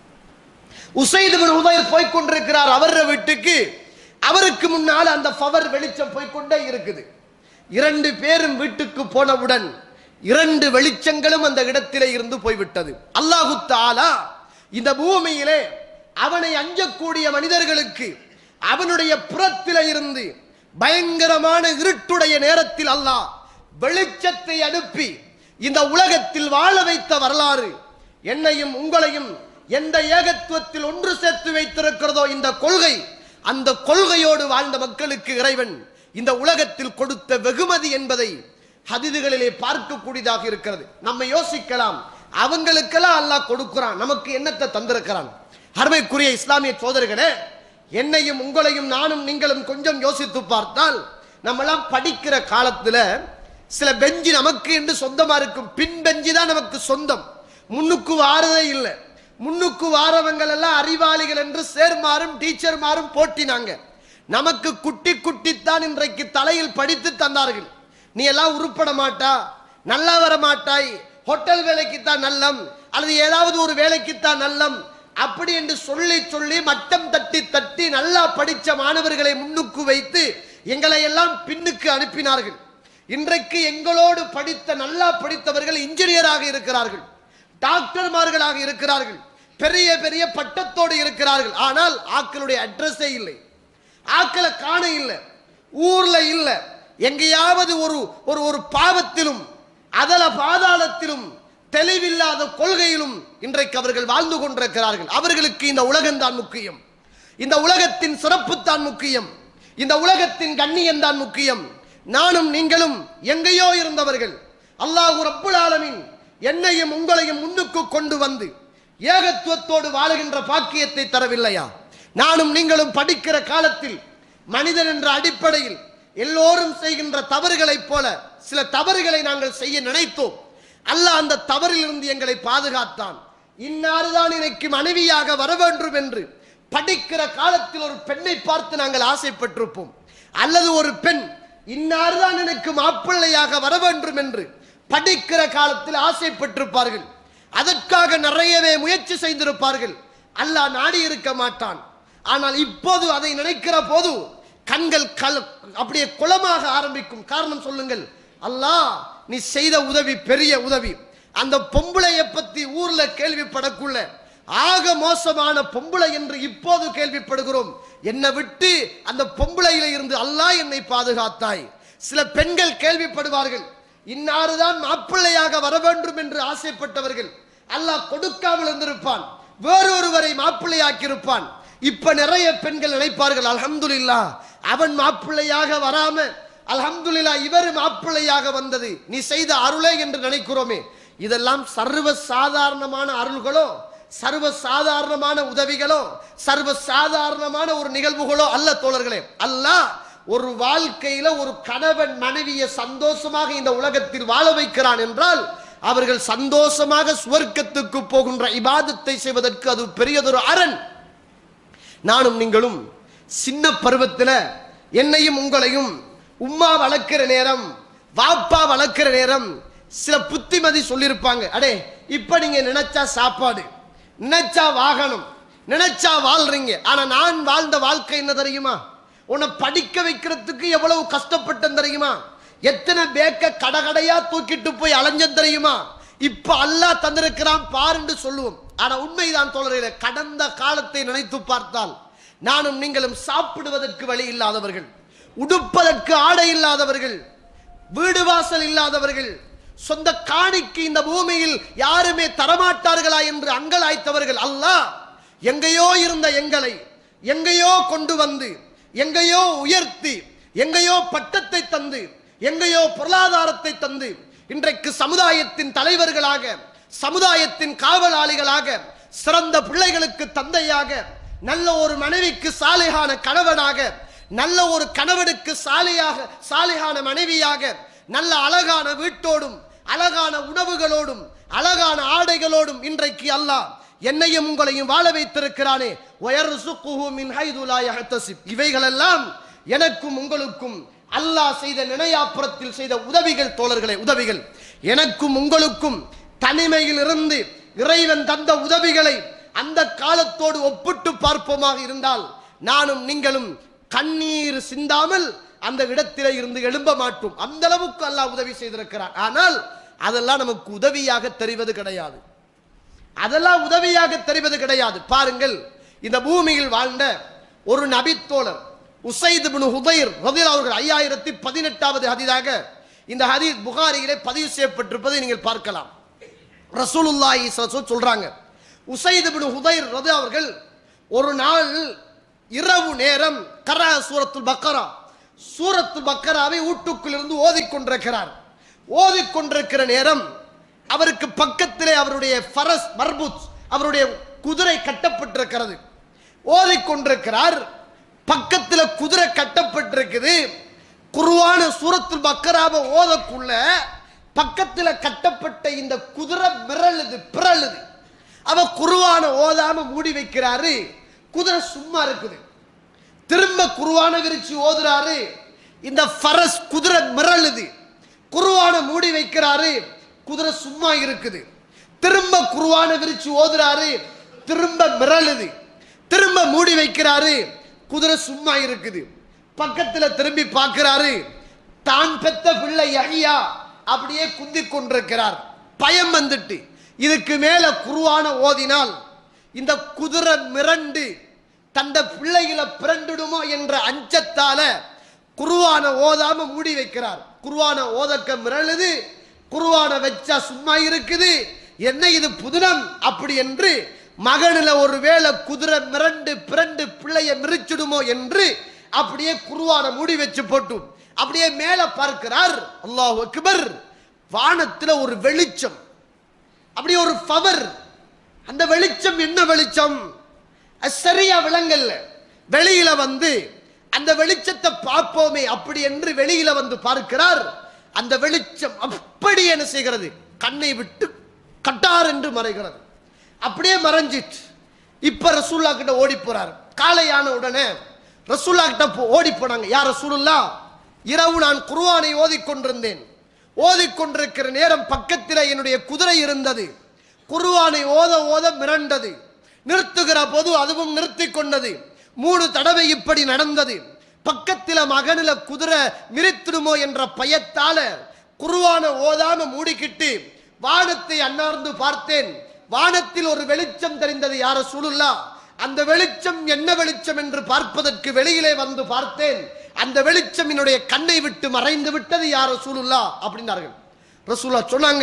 உசைது பின் உதைர் போய்க்கொண்டிருக்கிறார் அவர் வீட்டுக்கு அவருக்கு முன்னால் அந்த பவர் வெளிச்சம் போய்க்கொண்டே இருக்குது இரண்டு பேரும் வீட்டுக்கு போனவுடன் இரண்டு வெளிச்சங்களும் அந்த இடத்திலே இருந்து போய்விட்டது அல்லாஹு தாலா இந்த பூமியிலே அவனை அஞ்சக்கூடிய மனிதர்களுக்கு அவனுடைய புறத்திலே இருந்து பயங்கரமான இருட்டுடைய நேரத்தில் அல்லாஹ் வெளிச்சத்தை அனுப்பி இந்த உலகத்தில் வாழ வைத்த வரலாறு என்னையும் உங்களையும் எந்த ஏகத்துவத்தில் ஒன்று சேர்த்து வைத்திருக்கிறதோ இந்த கொள்கை அந்த கொள்கையோடு வாழ்ந்த மக்களுக்கு இறைவன் இந்த உலகத்தில் கொடுத்த வெகுமதி என்பதை ஹதிதுகளிலே பார்க்கக்கூடியதாக இருக்கிறது நம்ம யோசிக்கலாம் அவங்களுக்கெல்லாம் அல்லாஹ் கொடுக்கிறான் நமக்கு என்னத்தை தந்திருக்கிறான் அருமைக்குரிய இஸ்லாமிய சோதர்களே என்னையும் உங்களையும் நானும் நீங்களும் கொஞ்சம் யோசித்து பார்த்தால் நம்மலாம் படிக்கிற காலத்துல சில பெஞ்சு நமக்கு என்று சொந்தமா இருக்கும் பின் பெஞ்சு தான் நமக்கு சொந்தம் முன்னுக்கு வாரதே இல்லை முன்னுக்கு வாரவங்கள் எல்லாம் அறிவாளிகள் என்று சேர்மாறும் டீச்சர்மாரும் போட்டினாங்க நமக்கு குட்டி குட்டித்தான் இன்றைக்கு தலையில் படித்து தந்தார்கள் நீ எல்லாம் உருப்பட மாட்டா நல்லா வர மாட்டாய் ஹோட்டல் வேலைக்குத்தான் நல்லம் அல்லது ஏதாவது ஒரு வேலைக்குத்தான் நல்லம் அப்படி என்று சொல்லி சொல்லி மட்டம் தட்டி தட்டி நல்லா படித்த மாணவர்களை முன்னுக்கு வைத்து எங்களை எல்லாம் பின்னுக்கு அனுப்பினார்கள் இன்றைக்கு எங்களோடு படித்த நல்லா படித்தவர்கள் இன்ஜினியராக இருக்கிறார்கள் டாக்டர்மார்களாக இருக்கிறார்கள் பெரிய பெரிய பட்டத்தோடு இருக்கிறார்கள் ஆனால் ஆக்களுடைய அட்ரஸே இல்லை ஆக்களை காண இல்லை ஊர்ல இல்லை எங்கேயாவது ஒரு ஒரு ஒரு பாவத்திலும் அதல பாதாளத்திலும் தெளிவில்லாத கொள்கையிலும் இன்றைக்கு அவர்கள் வாழ்ந்து கொண்டிருக்கிறார்கள் அவர்களுக்கு இந்த உலகம்தான் முக்கியம் இந்த உலகத்தின் சிறப்பு தான் முக்கியம் இந்த உலகத்தின் கண்ணியம் தான் முக்கியம் நானும் நீங்களும் எங்கேயோ இருந்தவர்கள் அல்லாஹு ரப்புல் ஆலமீன் என்னையும் உங்களையும் முன்னுக்கு கொண்டு வந்து ஏகத்துவத்தோடு வாழுகின்ற பாக்கியத்தை தரவில்லையா நானும் நீங்களும் படிக்கிற காலத்தில் மனிதன் என்ற அடிப்படையில் எல்லோரும் செய்கின்ற தவறுகளைப் போல சில தவறுகளை நாங்கள் செய்ய நினைத்தோம் அல்லாஹ் அந்த தவறிலிருந்து எங்களை பாதுகாத்தான் இன்னாருதான் எனக்கு மனைவியாக வர வேண்டும் என்று படிக்கிற காலத்தில் ஒரு பெண்ணை பார்த்து நாங்கள் ஆசைப்பட்டிருப்போம் அல்லது ஒரு பெண் இன்னாருதான் எனக்கு மாப்பிள்ளையாக வர வேண்டும் என்று படிக்கிற காலத்தில் ஆசைப்பட்டிருப்பார்கள் அதற்காக நிறையவே முயற்சி செய்திருப்பார்கள் அல்லாஹ் நாடி இருக்க மாட்டான் ஆனால் இப்போது அதை நினைக்கிற போது கண்கள் கல் அப்படியே குளமாக ஆரம்பிக்கும் காரணம் சொல்லுங்கள் அல்லாஹ் நீ செய்த உதவி பெரிய உதவி அந்த பொம்பளையை பத்தி ஊர்ல கேள்விப்படக்குள்ள ஆக மோசமான பொம்பளை என்று இப்போது கேள்விப்படுகிறோம் என்னை விட்டு அந்த பொம்பளையில இருந்து அல்லாஹ் என்னை பாதுகாத்தாய் சில பெண்கள் கேள்விப்படுவார்கள் இன்னாருதான் மாப்பிள்ளையாக வர வேண்டும் என்று ஆசைப்பட்டவர்கள் அல்லாஹ் கொடுக்காமல் இருந்திருப்பான் வேறொருவரை மாப்பிள்ளையாக்கியிருப்பான் இப்ப நிறைய பெண்கள் நினைப்பார்கள் அல்ஹம்துலில்லா அவன் மாப்பிள்ளையாக வராம அல்ஹம்துலில்லா இவர் மாப்பிள்ளையாக வந்தது நீ செய்த அருளே என்று நினைக்கிறோமே இதெல்லாம் சர்வ சாதாரணமான அருள்களோ சர்வ சாதாரணமான உதவிகளோ சர்வ சாதாரணமான ஒரு நிகழ்வுகளோ அல்ல தோழர்களே அல்லாஹ் ஒரு வாழ்க்கையில ஒரு கணவன் மனைவியை சந்தோஷமாக இந்த உலகத்தில் வாழ வைக்கிறான் என்றால் அவர்கள் சந்தோஷமாக சுவர்க்கத்துக்கு போகின்ற இபாதத்தை செய்வதற்கு அது பெரியதொரு அரண் நானும் நீங்களும் சின்ன பருவத்தில் என்னையும் உங்களையும் உம்மா வளர்க்கிற நேரம் வாப்பா வளர்க்கிற நேரம் சில புத்திமதி சொல்லியிருப்பாங்க அடே இப்ப நீங்க நினைச்சா சாப்பாடு நினைச்சா வாகனம் நினைச்சா வாழ்றீங்க ஆனா நான் வாழ்ந்த வாழ்க்கை என்ன தெரியுமா உன்னை படிக்க வைக்கிறதுக்கு எவ்வளவு கஷ்டப்பட்டேன் தெரியுமா எத்தனை பேக்க கடகடையா தூக்கிட்டு போய் அலைஞ்சன் தெரியுமா இப்ப அல்லாஹ் தந்திருக்கிறான் பாருன்னு சொல்லுவோம் ஆனா உண்மைதான் தோழர்களே கடந்த காலத்தை நினைத்து பார்த்தால் நானும் நீங்களும் சாப்பிடுவதற்கு வழி இல்லாதவர்கள் உடுப்பதற்கு ஆடை இல்லாதவர்கள் வீடு வாசல் இல்லாதவர்கள் சொந்த காணிக்கு இந்த பூமியில் யாருமே தரமாட்டார்களா என்று அங்கலாய்த்தவர்கள் அல்லாஹ் எங்கேயோ இருந்த எங்களை எங்கேயோ கொண்டு வந்து எங்கேயோ உயர்த்தி எங்கேயோ பட்டத்தை தந்து எங்கேயோ பொருளாதாரத்தை தந்து இன்றைக்கு சமுதாயத்தின் தலைவர்களாக சமுதாயத்தின் காவலாளிகளாக சிறந்த பிள்ளைகளுக்கு தந்தையாக நல்ல ஒரு மனைவிக்கு சாலிகான கணவனாக நல்ல ஒரு கணவனுக்கு சாலியாக சாலிகான மனைவியாக நல்ல அழகான வீட்டோடும் அழகான உணவுகளோடும் அழகான ஆடைகளோடும் இன்றைக்கு அல்லாஹ் என்னையும் உங்களையும் வாழ வைத்திருக்கிறானே வயர்சுக்குஹு மின் ஹைது லா யஹ்தசிப் இவைகளெல்லாம் எனக்கும் உங்களுக்கும் அல்லாஹ் செய்த நினையாப்புறத்தில் செய்த உதவிகள் தோழர்களே உதவிகள் எனக்கும் உங்களுக்கும் தனிமையில் இருந்து இறைவன் தந்த உதவிகளை அந்த காலத்தோடு ஒப்பிட்டு பார்ப்போமாக இருந்தால் நானும் நீங்களும் கண்ணீர் சிந்தாமல் அந்த இடத்திலே இருந்து எழும்ப மாட்டோம் அந்த அளவுக்கு அல்லாஹ் உதவி செய்திருக்கிறார் ஆனால் அதெல்லாம் நமக்கு உதவியாக தெரிவது கிடையாது அதெல்லாம் உதவியாக தெரிவது கிடையாது பாருங்கள் இந்த பூமியில் வாழ்ந்த ஒரு நபித்தோழர் உசைத் பின் ஹுதைர் ரதில் அவர்கள் ஐயாயிரத்தி பதினெட்டாவது ஹதீதாக இந்த ஹதீஸ் புகாரியிலே பதிவு செய்யப்பட்டிருப்பதை நீங்கள் பார்க்கலாம் ரசூலுல்லாஹி ஸல்லல்லாஹு அலைஹி சொல்றாங்க உசைத் பின் ஹுதைர் ரதி அவர்கள் ஒரு நாள் இரவு நேரம் கரா சூரத்துல் பக்கரா சூரத்துல் பக்கராவை வீட்டுக்குள் இருந்து ஓதிக்கொண்டிருக்கிறார் ஓதிக்கொண்டிருக்கிற நேரம் அவருக்கு பக்கத்திலே அவருடைய ஃபரஸ் மர்பூத் அவருடைய குதிரை கட்டப்பட்டிருக்கிறது ஓதிக்கொண்டிருக்கிறார் பக்கத்துல குதிரை கட்டப்பட்டிருக்குது குருவான சூரத்துல் பக்கராவை ஓதக்குள்ள பக்கத்துல கட்டப்பட்ட இந்த குதிரை மிரளுது பிறழுது அவ குருவான ஓதாம மூடி வைக்கிறாரு குதிரை சும்மா இருக்குது திரும்ப குருவான விரிச்சு ஓதுறாரு இந்த ஃபரஸ் குதிரை மிரளுது குருவான மூடி வைக்கிறாரு குதிரை சும்மா இருக்குது திரும்ப குருவான விரிச்சு ஓதுறாரு திரும்ப மிரளுது திரும்ப மூடி வைக்கிறாரு குதிரை சும்மா இருக்குது பக்கத்துல திரும்பி பார்க்கிறாரு தான் பெத்த பிள்ளை யஹ்யா அப்படியே குந்தி கொண்டிருக்கிறார் பயம் வந்துட்டு இதுக்கு மேல குருவான ஓதினால் இந்த குதிரை மிரண்டு தந்த பிள்ளைகளை பிறண்டுடுமோ என்ற அஞ்சத்தால குருவான ஓதாம மூடி வைக்கிறார் குருவான ஓதக்க மிரளுது குருவான வச்சா சும்மா இருக்குது என்ன இது புதினம் அப்படி என்று மகனில் ஒருவேளை குதிரை மிரண்டு பிறண்டு பிள்ளைய மிரிச்சிடுமோ என்று அப்படியே குருவான மூடி வச்சு போட்டு அப்படியே மேல பார்க்கிறார் அல்லாஹ் அக்பர் வானத்துல ஒரு வெளிச்சம் அப்படியே ஒரு பவர் அந்த வெளிச்சம் என்ன வெளிச்சம் அது சரியா விளங்கல்ல வெளியில வந்து அந்த வெளிச்சத்தை பார்ப்போமே அப்படி என்று வெளியில வந்து பார்க்கிறார் அந்த வெளிச்சம் அப்படி என்ன செய்கிறது கண்ணை விட்டு கட்டார் என்று மறைகிறது அப்படியே மறைஞ்சிட்டு இப்ப ரசூல்லா கிட்ட ஓடி போறார் காலையான உடனே ரசூல்லா கிட்ட போ- ஓடி போனாங்க யார் ரசூலுல்லா இரவு நான் குர்ஆனை ஓதிக்கொண்டிருந்தேன் ஓதிக்கொண்டிருக்கிற நேரம் பக்கத்தில் என்னுடைய குதிரை இருந்தது குர்ஆனை ஓத ஓத மிரண்டது நிறுத்துகிற போது அதுவும் நிறுத்திக் கொண்டது மூணு தடவை இப்படி நடந்தது பக்கத்தில் மகனில குதிரை மிரித்திடுமோ என்ற பயத்தால குருவான ஓதாம மூடிக்கிட்டு வானத்தை அன்னார்ந்து பார்த்தேன் வானத்தில் ஒரு வெளிச்சம் தெரிந்தது யார சூழல்லா அந்த வெளிச்சம் என்ன வெளிச்சம் என்று பார்ப்பதற்கு வெளியிலே வந்து பார்த்தேன் அந்த வெளிச்சம் என்னுடைய கண்ணை விட்டு மறைந்து விட்டது யார சூழல்லா அப்படின்னார்கள் ரசூலா சொன்னாங்க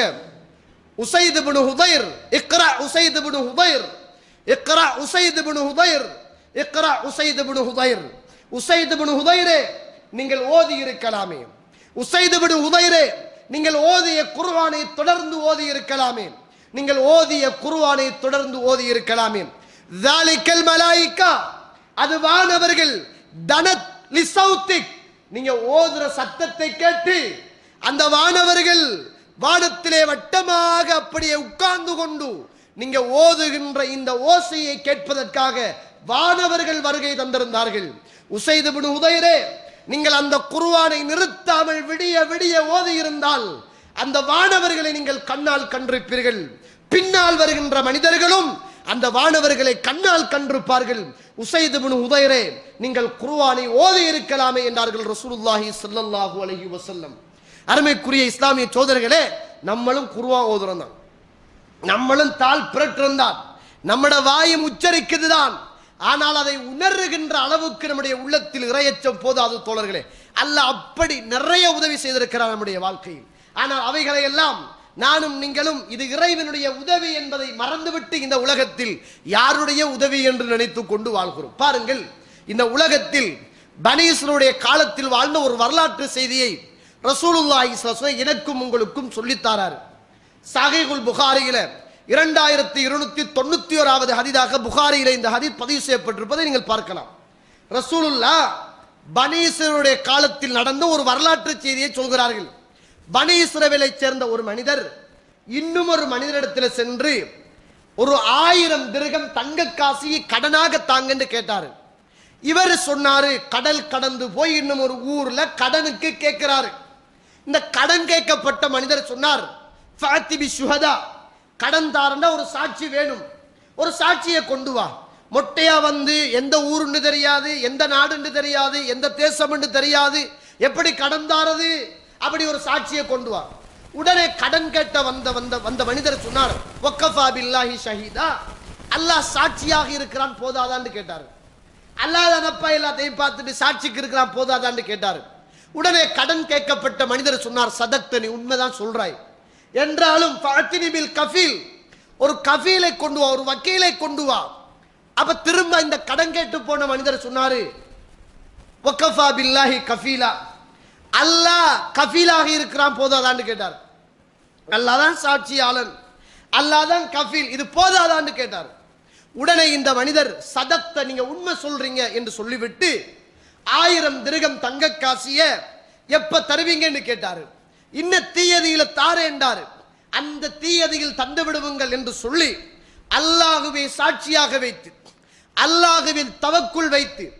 உசைது பின் ஹுதைர் இக்ரா உசைது பின் ஹுதைர் இக்ரா உசைது பின் ஹுதைர் இக்ரா உசைது பின் ஹுதைர் உசைது பின் ஹுதைரே நீங்கள் ஓதி இருக்கலாமே உசைது பின் ஹுதைரே நீங்கள் ஓதிய குர்ஆனை தொடர்ந்து ஓதி இருக்கலாமே நீங்கள் ஓதிய குர்ஆனை தொடர்ந்து ஓதி இருக்கலாமே தாலிக்கல் மலாயிக்கா அது வானவர்கள் தனத் லிசௌத்திக் நீங்க ஓதுற சத்தத்தை கேட்டு அந்த வானவர்கள் வானத்திலே வட்டமாக அப்படியே உட்கார்ந்து கொண்டு நீங்க ஓதுகின்ற இந்த ஓசையை கேட்பதற்காக வானவர்கள் வருகை தந்திருந்தார்கள் உசைது பின் உதயரே நீங்கள் அந்த குர்ஆனை நிறுத்தாமல் விடிய விடிய ஓதி இருந்தால் அந்த வானவர்களை நீங்கள் கண்ணால் கண்டிருப்பீர்கள் பின்னால் வருகின்ற மனிதர்களும் அந்த வானவர்களை கண்ணால் கண்டிருப்பார்கள் உசைது பின் உதயரே நீங்கள் குர்ஆனை ஓதி இருக்கலாமே என்றார்கள் ரசூலுல்லாஹி ஸல்லல்லாஹு அலைஹி வஸல்லம் அருமைக்குரிய இஸ்லாமிய சோதர்களே நம்மளும் குருவா ஓதுறோம் தான் நம்மளும் தாள் புரட்டுறோம் தான் நம்மட வாயும் உச்சரிக்குது தான் ஆனால் அதை உணர்கின்ற அளவுக்கு நம்முடைய உள்ளத்தில் இறையச்சம் போதாது தோழர்களே அல்ல அப்படி நிறைய உதவி செய்திருக்கிறார் நம்முடைய வாழ்க்கையில் ஆனால் அவைகளை எல்லாம் நானும் நீங்களும் இது இறைவனுடைய உதவி என்பதை மறந்துவிட்டு இந்த உலகத்தில் யாருடைய உதவி என்று நினைத்துக் கொண்டு வாழ்கிறோம் பாருங்கள் இந்த உலகத்தில் பனீஸ்வருடைய காலத்தில் வாழ்ந்த ஒரு வரலாற்று செய்தியை ரசூலுல்லாஹி ஸல்லல்லாஹு அலைஹி வஸல்லம் எனக்கும் உங்களுக்கும் சொல்லித்தாரார் சஹீஹுல் புகாரியில இரண்டாயிரத்தி இருநூத்தி தொண்ணூத்தி ஓராவது ஹதீதாக புகாரியில இந்த ஹதீத் பதிவு செய்யப்பட்டிருப்பதை நீங்கள் பார்க்கலாம் ரசூலுல்லா பனீஸ்வருடைய காலத்தில் நடந்த ஒரு வரலாற்று செய்தியை சொல்கிறார்கள் பனீஸ்வரவிலை சேர்ந்த ஒரு மனிதர் இன்னும் ஒரு மனிதரிடத்தில் சென்று ஒரு ஆயிரம் திருகம் தங்க காசியை கடனாக தாங்கன்னு கேட்டாரு இவர் சொன்னாரு கடல் கடந்து போய் இன்னும் ஒரு ஊர்ல கடனுக்கு கேட்கிறாரு இந்த கடன் கேட்கப்பட்ட மனிதர் சொன்னார் "ஃபாத்திபி சுஹதா கடன் தாரண்டா ஒரு சாட்சி வேணும் ஒரு சாட்சியை கொண்டு வா மொட்டையா வந்து எந்த ஊருன்னு தெரியாது எந்த நாடுன்னு தெரியாது எந்த தேசம்னு தெரியாது எப்படி கடன் தாரது அப்படி ஒரு சாட்சியை கொண்டு வா உடனே கடன் கேட்ட வந்த வந்த வந்த மனிதர் சொன்னார் ஒக்கஃபா பில்லாஹி ஷஹீதா அல்லாஹ் சாட்சியாக இருக்கிறான் போதாதான்னு கேட்டார் அல்லாதனப்பா எல்லாத்தையும் பார்த்துட்டு சாட்சிக்கு இருக்கிறான் போதாதான்னு கேட்டார் உடனே கடன் கேட்கப்பட்ட மனிதர் சொன்னார் சதக்த நீ உண்மைதான் சொல்றாய் என்றாலும் ஃபஅத்தினி பில் கஃபீல் ஒரு கஃபீலை கொண்டு வா ஒரு வக்கீலை கொண்டு வா அப்ப திரும்ப இந்த கடன் கேட்டு போன மனிதர் சொன்னாரு வக்கஃபா பில்லாஹி கஃபீலா அல்லாஹ் கஃபீலாக இருக்கிறான் போதாதான்னு கேட்டார் அல்லாஹ் தான் சாட்சியாளன் அல்லாஹ் தான் கஃபீல் இது போதாதான்னு கேட்டார் உடனே இந்த மனிதர் சதத்தை நீங்க உண்மை சொல்றீங்க என்று சொல்லிவிட்டு ஆயிரம் திருகம் தங்க காசிய எப்ப தருவீங்கன்னு கேட்டாரு இன்ன தீயதியில தாரே என்றாரு அந்த தீயதியில் தந்து விடுவுங்கள் என்று சொல்லி அல்லாஹுவை சாட்சியாக வைத்து அல்லாஹுவில் தவக்குள் வைத்து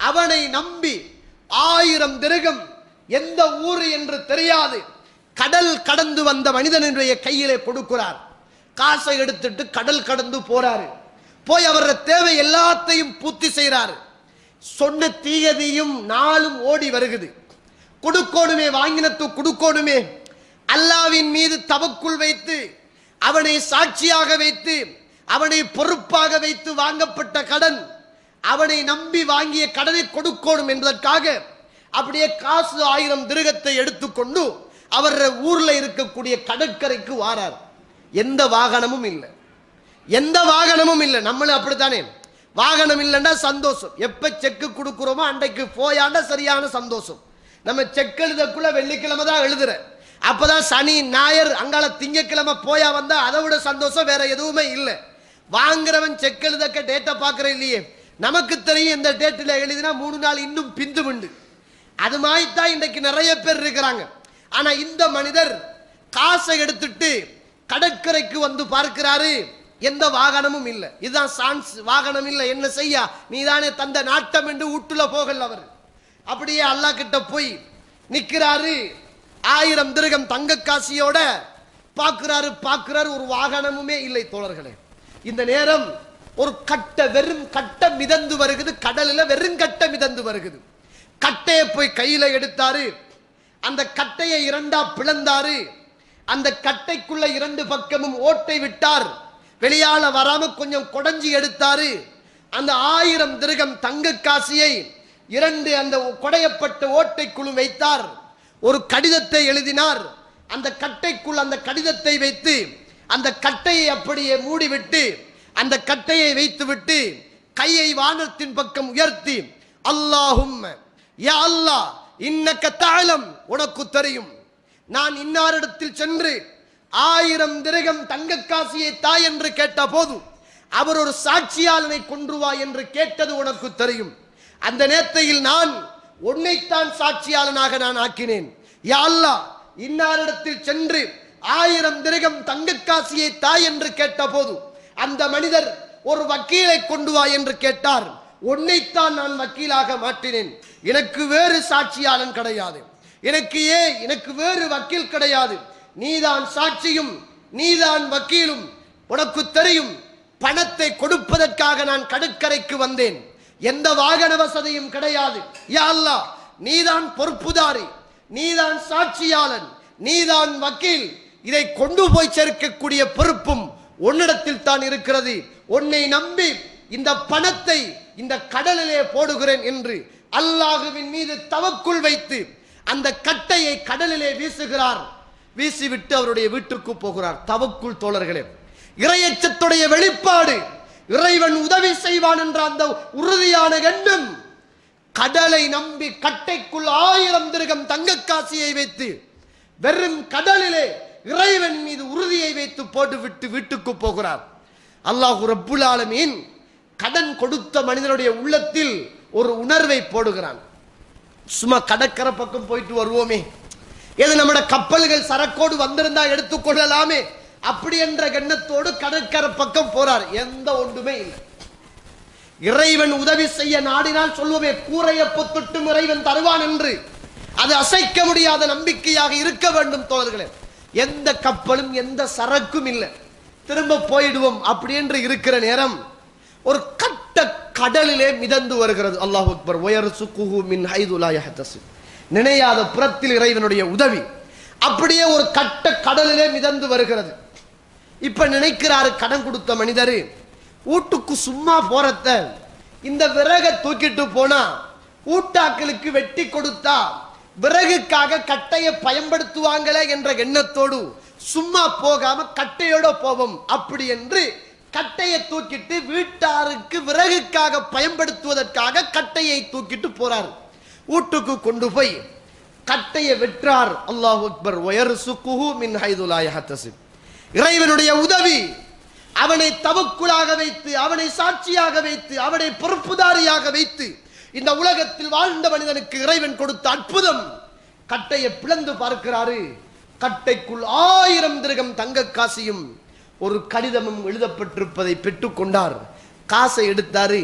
அவனை நம்பி ஆயிரம் திருகம் எந்த ஊர் என்று தெரியாது கடல் கடந்து வந்த மனிதனுடைய கையிலே கொடுக்கிறார் காசை எடுத்துட்டு கடல் கடந்து போறாரு போய் அவர தேவை எல்லாத்தையும் பூர்த்தி செய்றாரு சொன்ன தீயதையும் நாளும் ஓடி வருகுது கொடுக்கோணுமே வாங்கினத்து கொடுக்கோணுமே அல்லாவின் மீது தவக்குள் வைத்து அவனை சாட்சியாக வைத்து அவனை பொறுப்பாக வைத்து வாங்கப்பட்ட கடன் அவனை நம்பி வாங்கிய கடனை கொடுக்கணும் என்பதற்காக அப்படியே காசு ஆயிரம் திருகத்தை எடுத்துக்கொண்டு அவர் ஊர்ல இருக்கக்கூடிய கடற்கரைக்கு வாரார் எந்த வாகனமும் இல்லை எந்த வாகனமும் இல்லை நம்மளும் அப்படித்தானே வாகனம் இல்லைன்னா சந்தோஷம் எப்ப செக்கு கொடுக்குறோமோ அன்றைக்கு போயாண்டா சரியான சந்தோஷம் நம்ம செக் எழுதக்குள்ள வெள்ளிக்கிழமை தான் எழுதுற அப்பதான் சனி ஞாயர் அங்கால திங்கக்கிழமை போயா வந்தா அதை விட சந்தோஷம் வேற எதுவுமே இல்லை வாங்குறவன் செக் எழுதக்க டேட்டை பார்க்கற இல்லையே நமக்கு தெரியும் இந்த டேட்டில் எழுதினா மூணு நாள் இன்னும் பிந்து உண்டு அது மாதிரி தான் இன்றைக்கு நிறைய பேர் இருக்கிறாங்க ஆனா இந்த மனிதர் காசை எடுத்துட்டு கடற்கரைக்கு வந்து பார்க்கிறாரு எந்த வாகனமும் இல்லை இதுதான் சான்ஸ் வாகனம் இல்லை என்ன செய்ய நீதானே தந்த நாட்டம் என்று வீட்டுல போகல அவர் அப்படியே அல்லாஹ் கிட்ட போய் நிக்கிறாரு ஆயிரம் திருகம் தங்க காசியோட பார்க்கிறாரு பார்க்கிறாரு ஒரு வாகனமுமே இல்லை தோழர்களே இந்த நேரம் ஒரு கட்ட வெறும் கட்ட மிதந்து வருகுது கடலில் வெறும் கட்ட மிதந்து வருகுது கட்டையை போய் கையில எடுத்தாரு அந்த கட்டையை இரண்டா பிளந்தாரு அந்த கட்டைக்குள்ள இரண்டு பக்கமும் ஓட்டை விட்டார் வெளியால வராம கொஞ்சம் குடஞ்சி எடுத்தாரு அந்த ஆயிரம் திருகம் தங்க காசியை இரண்டு அந்த குடையப்பட்ட ஓட்டைக்குள்ளும் வைத்தார் ஒரு கடிதத்தை எழுதினார் அந்த கட்டைக்குள் அந்த கடிதத்தை வைத்து அந்த கட்டையை அப்படியே மூடிவிட்டு அந்த கட்டையை வைத்துவிட்டு கையை வானத்தின் பக்கம் உயர்த்தி அல்லாஹும் யா அல்லாஹ் இன்னக்க தாளம் உனக்கு தெரியும் நான் இன்னாரிடத்தில் சென்று ஆயிரம் திரகம் தங்க காசியை தாய் என்று கேட்ட போது அவர் ஒரு சாட்சியாளனை கொன்று வா என்று கேட்டது உனக்கு தெரியும் அந்த நேரத்தையில் நான் உன்னைத்தான் சாட்சியாளனாக நான் ஆக்கினேன் யா அல்லாஹ் இன்னாரிடத்தில் சென்று ஆயிரம் திரகம் தங்க காசியை தாய் என்று கேட்ட போது அந்த மனிதர் ஒரு வக்கீலை கொண்டு வா என்று கேட்டார் உன்னைத்தான் நான் வக்கீலாக மாட்டினேன் எனக்கு வேறு சாட்சியாளன் கிடையாது எனக்கு ஏ எனக்கு வேறு வக்கீல் கிடையாது நீதான் சாட்சியும் நீதான் வக்கீலும் உனக்கு தெரியும் பணத்தை கொடுப்பதற்காக நான் கடற்கரைக்கு வந்தேன் எந்த வாகன வசதியும் கிடையாது யா அல்லாஹ் நீதான் பொறுப்புதாரி நீதான் சாட்சியாளன் நீதான் வக்கீல் இதை கொண்டு போய் சேர்க்கக்கூடிய பொறுப்பும் உன்னிடத்தில் தான் இருக்கிறது உன்னை நம்பி இந்த பணத்தை இந்த கடலிலே போடுகிறேன் என்று அல்லாஹுவின் மீது தவக்குள் வைத்து அந்த கட்டையை கடலிலே வீசுகிறார் வீசிவிட்டு அவருடைய வீட்டுக்கு போகிறார் தவக்குள் தோழர்களே இறையச்சத்துடைய வெளிப்பாடு இறைவன் உதவி செய்வான் என்ற அந்த உறுதியான எண்ணம் கடலை நம்பி கட்டைக்குள் ஆயிரம் திருகம் தங்க காசியை வைத்து வெறும் கடலிலே இறைவன் மீது உறுதியை வைத்து போட்டுவிட்டு வீட்டுக்கு போகிறார் அல்லாஹு ரப்புல் ஆலமீன் கடன் கொடுத்த மனிதனுடைய உள்ளத்தில் ஒரு உணர்வை போடுகிறான் சும்மா கடற்கரை பக்கம் போயிட்டு வருவோமே ஏது நம்மட கப்பல்கள் சரக்கோடு வந்திருந்தா எடுத்துக்கொள்ளலாமே அப்படி என்ற எண்ணத்தோடு கடற்கரை பக்கம் போறார் எந்த ஒன்றுமே இல்லை இறைவன் உதவி செய்ய நாடினால் சொல்லுவோமே கூரைய பொத்துட்டும் இறைவன் தருவான் என்று அது அசைக்க முடியாத நம்பிக்கையாக இருக்க வேண்டும் தோழர்களே எந்த கப்பலும் எந்த சரக்கும் இல்லை திரும்ப போயிடுவோம் அப்படி என்று இருக்கிற நேரம் ஒரு கட்ட கடலிலே மிதந்து வருகிறது அல்லாஹ் அக்பர் ஒயர் சுக்குஹு மின் ஹைதுலா யஹ்தசிப் நினையாத புறத்தில் இறைவனுடைய உதவி அப்படியே ஒரு கட்ட கடலிலே மிதந்து வருகிறது இப்ப நினைக்கிறாரு கடன் கொடுத்த மனிதர் வீட்டுக்கு சும்மா போறத இந்த விறகை தூக்கிட்டு போனா ஊட்டாக்களுக்கு வெட்டி கொடுத்தா விறகுக்காக கட்டையை பயன்படுத்துவாங்களே என்ற எண்ணத்தோடு சும்மா போகாம கட்டையோட போவோம் அப்படி என்று கட்டையை தூக்கிட்டு வீட்டாருக்கு விறகுக்காக பயன்படுத்துவதற்காக கட்டையை தூக்கிட்டு போறார் வீட்டுக்கு கொண்டு போய் கட்டையை வெற்றார் அல்லாஹ் அக்பர் ஒயர் சுக்குஹு மின் ஹைதுலா யஹ்தசிப் இறைவனுடைய உதவி அவனை தவக்குளாக வைத்து அவனை சாட்சியாக வைத்து அவனை பொறுப்புதாரியாக வைத்து இந்த உலகத்தில் வாழ்ந்த மனிதனுக்கு இறைவன் கொடுத்த அற்புதம் கட்டையை பிளந்து பார்க்கிறாரு கட்டைக்குள் ஆயிரம் திருகம் தங்க காசியும் ஒரு கடிதமும் எழுதப்பட்டிருப்பதை பெற்றுக்கொண்டார் காசை எடுத்தாரு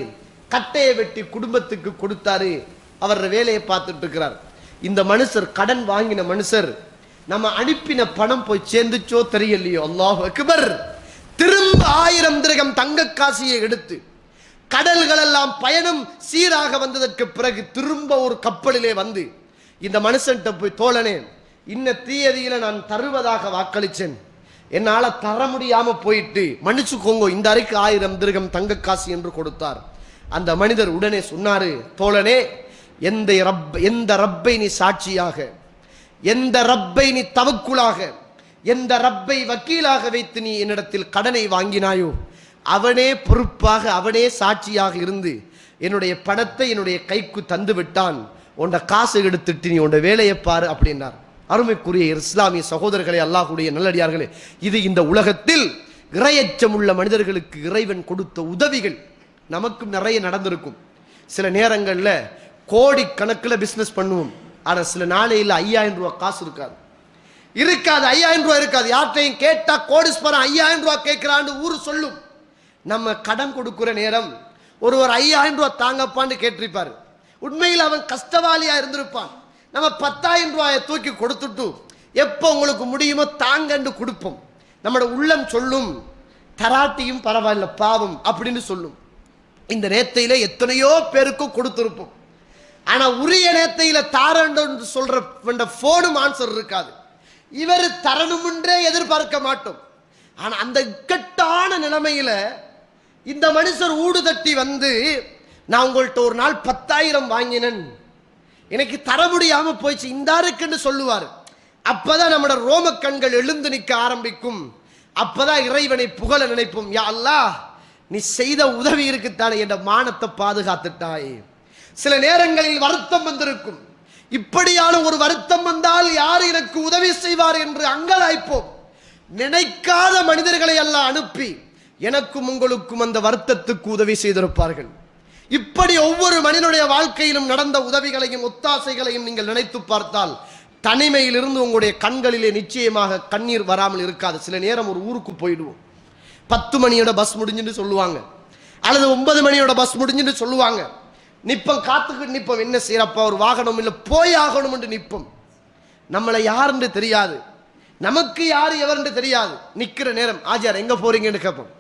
கட்டையை வெட்டி குடும்பத்துக்கு கொடுத்தாரு அவர் வேலையை பார்த்துட்டு இருக்கிறார் இந்த மனுஷர் கடன் வாங்கின மனுஷர் நம்ம அனுப்பின பணம் போய் சேர்ந்துச்சோ தெரியலையோ அல்லாஹ் அக்பர் திரும்ப ஆயிரம் திரகம் தங்க காசியை எடுத்து கடல்கள் எல்லாம் பயணம் சீராக வந்ததற்கு பிறகு திரும்ப ஒரு கப்பலிலே வந்து இந்த மனுஷன்ட்ட போய் தோழனே இன்ன தீயதியில நான் தருவதாக வாக்களிச்சேன் என்னால தர முடியாம போயிட்டு மன்னிச்சுக்கோங்க இந்த அறைக்கு ஆயிரம் திருகம் தங்க காசு என்று கொடுத்தார் அந்த மனிதர் உடனே சொன்னாரு தோழனே எந்த ரப் எந்த ரப்பை நீ சாட்சியாக எந்த ரப்பை நீ தவக்குலாக எந்த ரப்பை வக்கீலாக வைத்து நீ என்னிடத்தில் கடனை வாங்கினாயோ அவனே பொறுப்பாக அவனே சாட்சியாக இருந்து என்னுடைய பணத்தை என்னுடைய கைக்கு தந்து விட்டான் உண்ட காசு எடுத்துட்டு நீ உண்ட வேலையை பாரு அப்படின்னார் அருமைக்குரிய இஸ்லாமிய சகோதரர்களே அல்லாஹ்வுடைய நல்லடியார்களே இது இந்த உலகத்தில் இரையச்சம் உள்ள மனிதர்களுக்கு இறைவன் கொடுத்த உதவிகள் நமக்கும் நிறைய நடந்திருக்கும் சில நேரங்களில் கோடி கணக்கில் பிஸ்னஸ் பண்ணுவோம் ஆனால் சில நாளையில் ஐயாயிரம் ரூபாய் காசு இருக்காது இருக்காது ஐயாயிரம் ரூபாய் இருக்காது யார்கிட்டையும் கேட்டா கோடீஸ்வரன் ஐயாயிரம் ரூபாய் கேட்கிறான்னு ஊர் சொல்லும் நம்ம கடன் கொடுக்கிற நேரம் ஒருவர் ஐயாயிரம் ரூபாய் தாங்கப்பான்னு கேட்டிருப்பாரு உண்மையில் அவன் கஷ்டவாளியா இருந்திருப்பான் நம்ம பத்தாயிரம் ரூபாயை தூக்கி கொடுத்துட்டு எப்போ உங்களுக்கு முடியுமோ தாங்கன்னு கொடுப்போம் நம்மளோட உள்ளம் சொல்லும் தராட்டியும் பரவாயில்ல பாவம் அப்படின்னு சொல்லும் இந்த நேத்தையில எத்தனையோ பேருக்கும் கொடுத்திருப்போம் ஆனா உரிய நேத்தையில தாரண்டு சொல்ற வேண்ட போனும் ஆன்சர் இருக்காது இவர் தரணுமென்றே எதிர்பார்க்க மாட்டோம் ஆனா அந்த இக்கட்டான நிலைமையில இந்த மனுஷர் ஊடு தட்டி வந்து நான் உங்கள்ட்ட ஒரு நாள் பத்தாயிரம் வாங்கினேன் எனக்கு தர முடியாம போயிடுச்சு இந்தாருக்குன்னு சொல்லுவார் அப்பதான் நம்மளோட ரோம கண்கள் எழுந்து நிற்க ஆரம்பிக்கும் அப்பதான் இறைவனை புகழ நினைப்போம் யா அல்லாஹ் நீ செய்த உதவி இருக்குத்தானே என்ற மானத்தை பாதுகாத்துட்டாய் சில நேரங்களில் வருத்தம் வந்திருக்கும் இப்படியான ஒரு வருத்தம் வந்தால் யார் எனக்கு உதவி செய்வார் என்று அங்கலாய்ப்போம் நினைக்காத மனிதர்களை எல்லாம் அனுப்பி எனக்கும் உங்களுக்கும் அந்த வருத்தத்துக்கு உதவி செய்திருப்பார்கள் இப்படி ஒவ்வொரு மனிதனுடைய வாழ்க்கையிலும் நடந்த உதவிகளையும் ஒத்தாசைகளையும் நீங்கள் நினைத்து பார்த்தால் தனிமையிலிருந்து உங்களுடைய கண்களிலே நிச்சயமாக கண்ணீர் வராமல் இருக்காது சில நேரம் ஒரு ஊருக்கு போயிடுவோம் பத்து மணியோட பஸ் முடிஞ்சுன்னு சொல்லுவாங்க அல்லது ஒன்பது மணியோட பஸ் முடிஞ்சுன்னு சொல்லுவாங்க நிப்பம் காத்துக்கிட்டு நிப்போம் என்ன செய்யறப்பா ஒரு வாகனம் இல்லை போய் ஆகணும் என்று நிப்போம் நம்மளை யாருன்னு தெரியாது நமக்கு யார் எவர்னு தெரியாது நிக்கிற நேரம் ஆஜார் எங்க போறீங்கன்னு கேட்போம்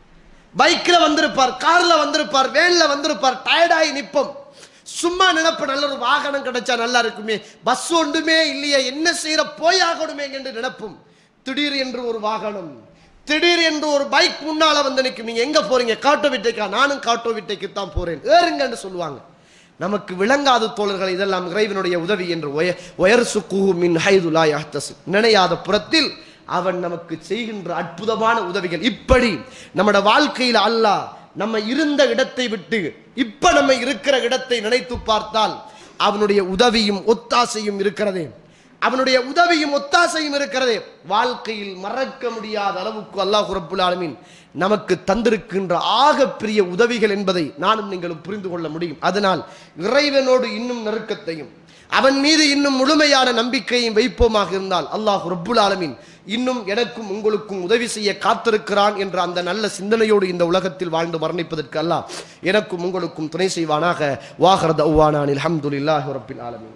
பைக்ல வந்திருப்பார் கார்ல வந்திருப்பார் வேன்ல வந்திருப்பார் டயர்டாகி நிப்போம் சும்மா நினைப்பு நல்ல ஒரு வாகனம் கிடைச்சா நல்லா இருக்குமே பஸ் ஒன்றுமே இல்லையே என்ன செய்யற போய் ஆகணுமே என்று நினைப்போம் திடீர் என்று ஒரு வாகனம் திடீர் என்று ஒரு பைக் முன்னால வந்து நிற்கும் நீங்க எங்க போறீங்க காட்டோ விட்டைக்கா நானும் காட்டோ விட்டைக்கு தான் போறேன் ஏறுங்கன்னு சொல்லுவாங்க நமக்கு விளங்காத தோழர்கள் இதெல்லாம் இறைவனுடைய உதவி என்று ஒய- ஒயர் சுக்குஹு மின் ஹைதுலா யஹ்தஸு. நினையாத புறத்தில் அவன் நமக்கு செய்கின்ற அற்புதமான உதவிகள் இப்படி நம்மட வாழ்க்கையில் அல்லாஹ் நம்ம இருந்த இடத்தை விட்டு இப்ப நம்ம இருக்கிற இடத்தை நினைத்து பார்த்தால் அவனுடைய உதவியும் ஒத்தாசையும் இருக்கிறதே அவனுடைய உதவியும் ஒத்தாசையும் இருக்கிறதே வாழ்க்கையில் மறக்க முடியாத அளவுக்கு அல்லாஹ் ரப்புல் ஆலமீன் நமக்கு தந்திருக்கின்ற ஆகப்பெரிய உதவிகள் என்பதை நானும் நீங்களும் புரிந்து கொள்ள முடியும் அதனால் இறைவனோடு இன்னும் நெருக்கத்தையும் அவன் மீது இன்னும் முழுமையான நம்பிக்கையும் வைப்போமாக இருந்தால் அல்லாஹ் ரப்புல் ஆலமீன் இன்னும் எனக்கும் உங்களுக்கும் உதவி செய்ய காத்திருக்கிறான் என்ற அந்த நல்ல சிந்தனையோடு இந்த உலகத்தில் வாழ்ந்து மரணிப்பதற்கு அல்லாஹ் எனக்கும் உங்களுக்கும் துணை செய்வானாக வாஹர் தௌவானான் அல்ஹம்துலில்லாஹி ரப்பில் ஆலமீன்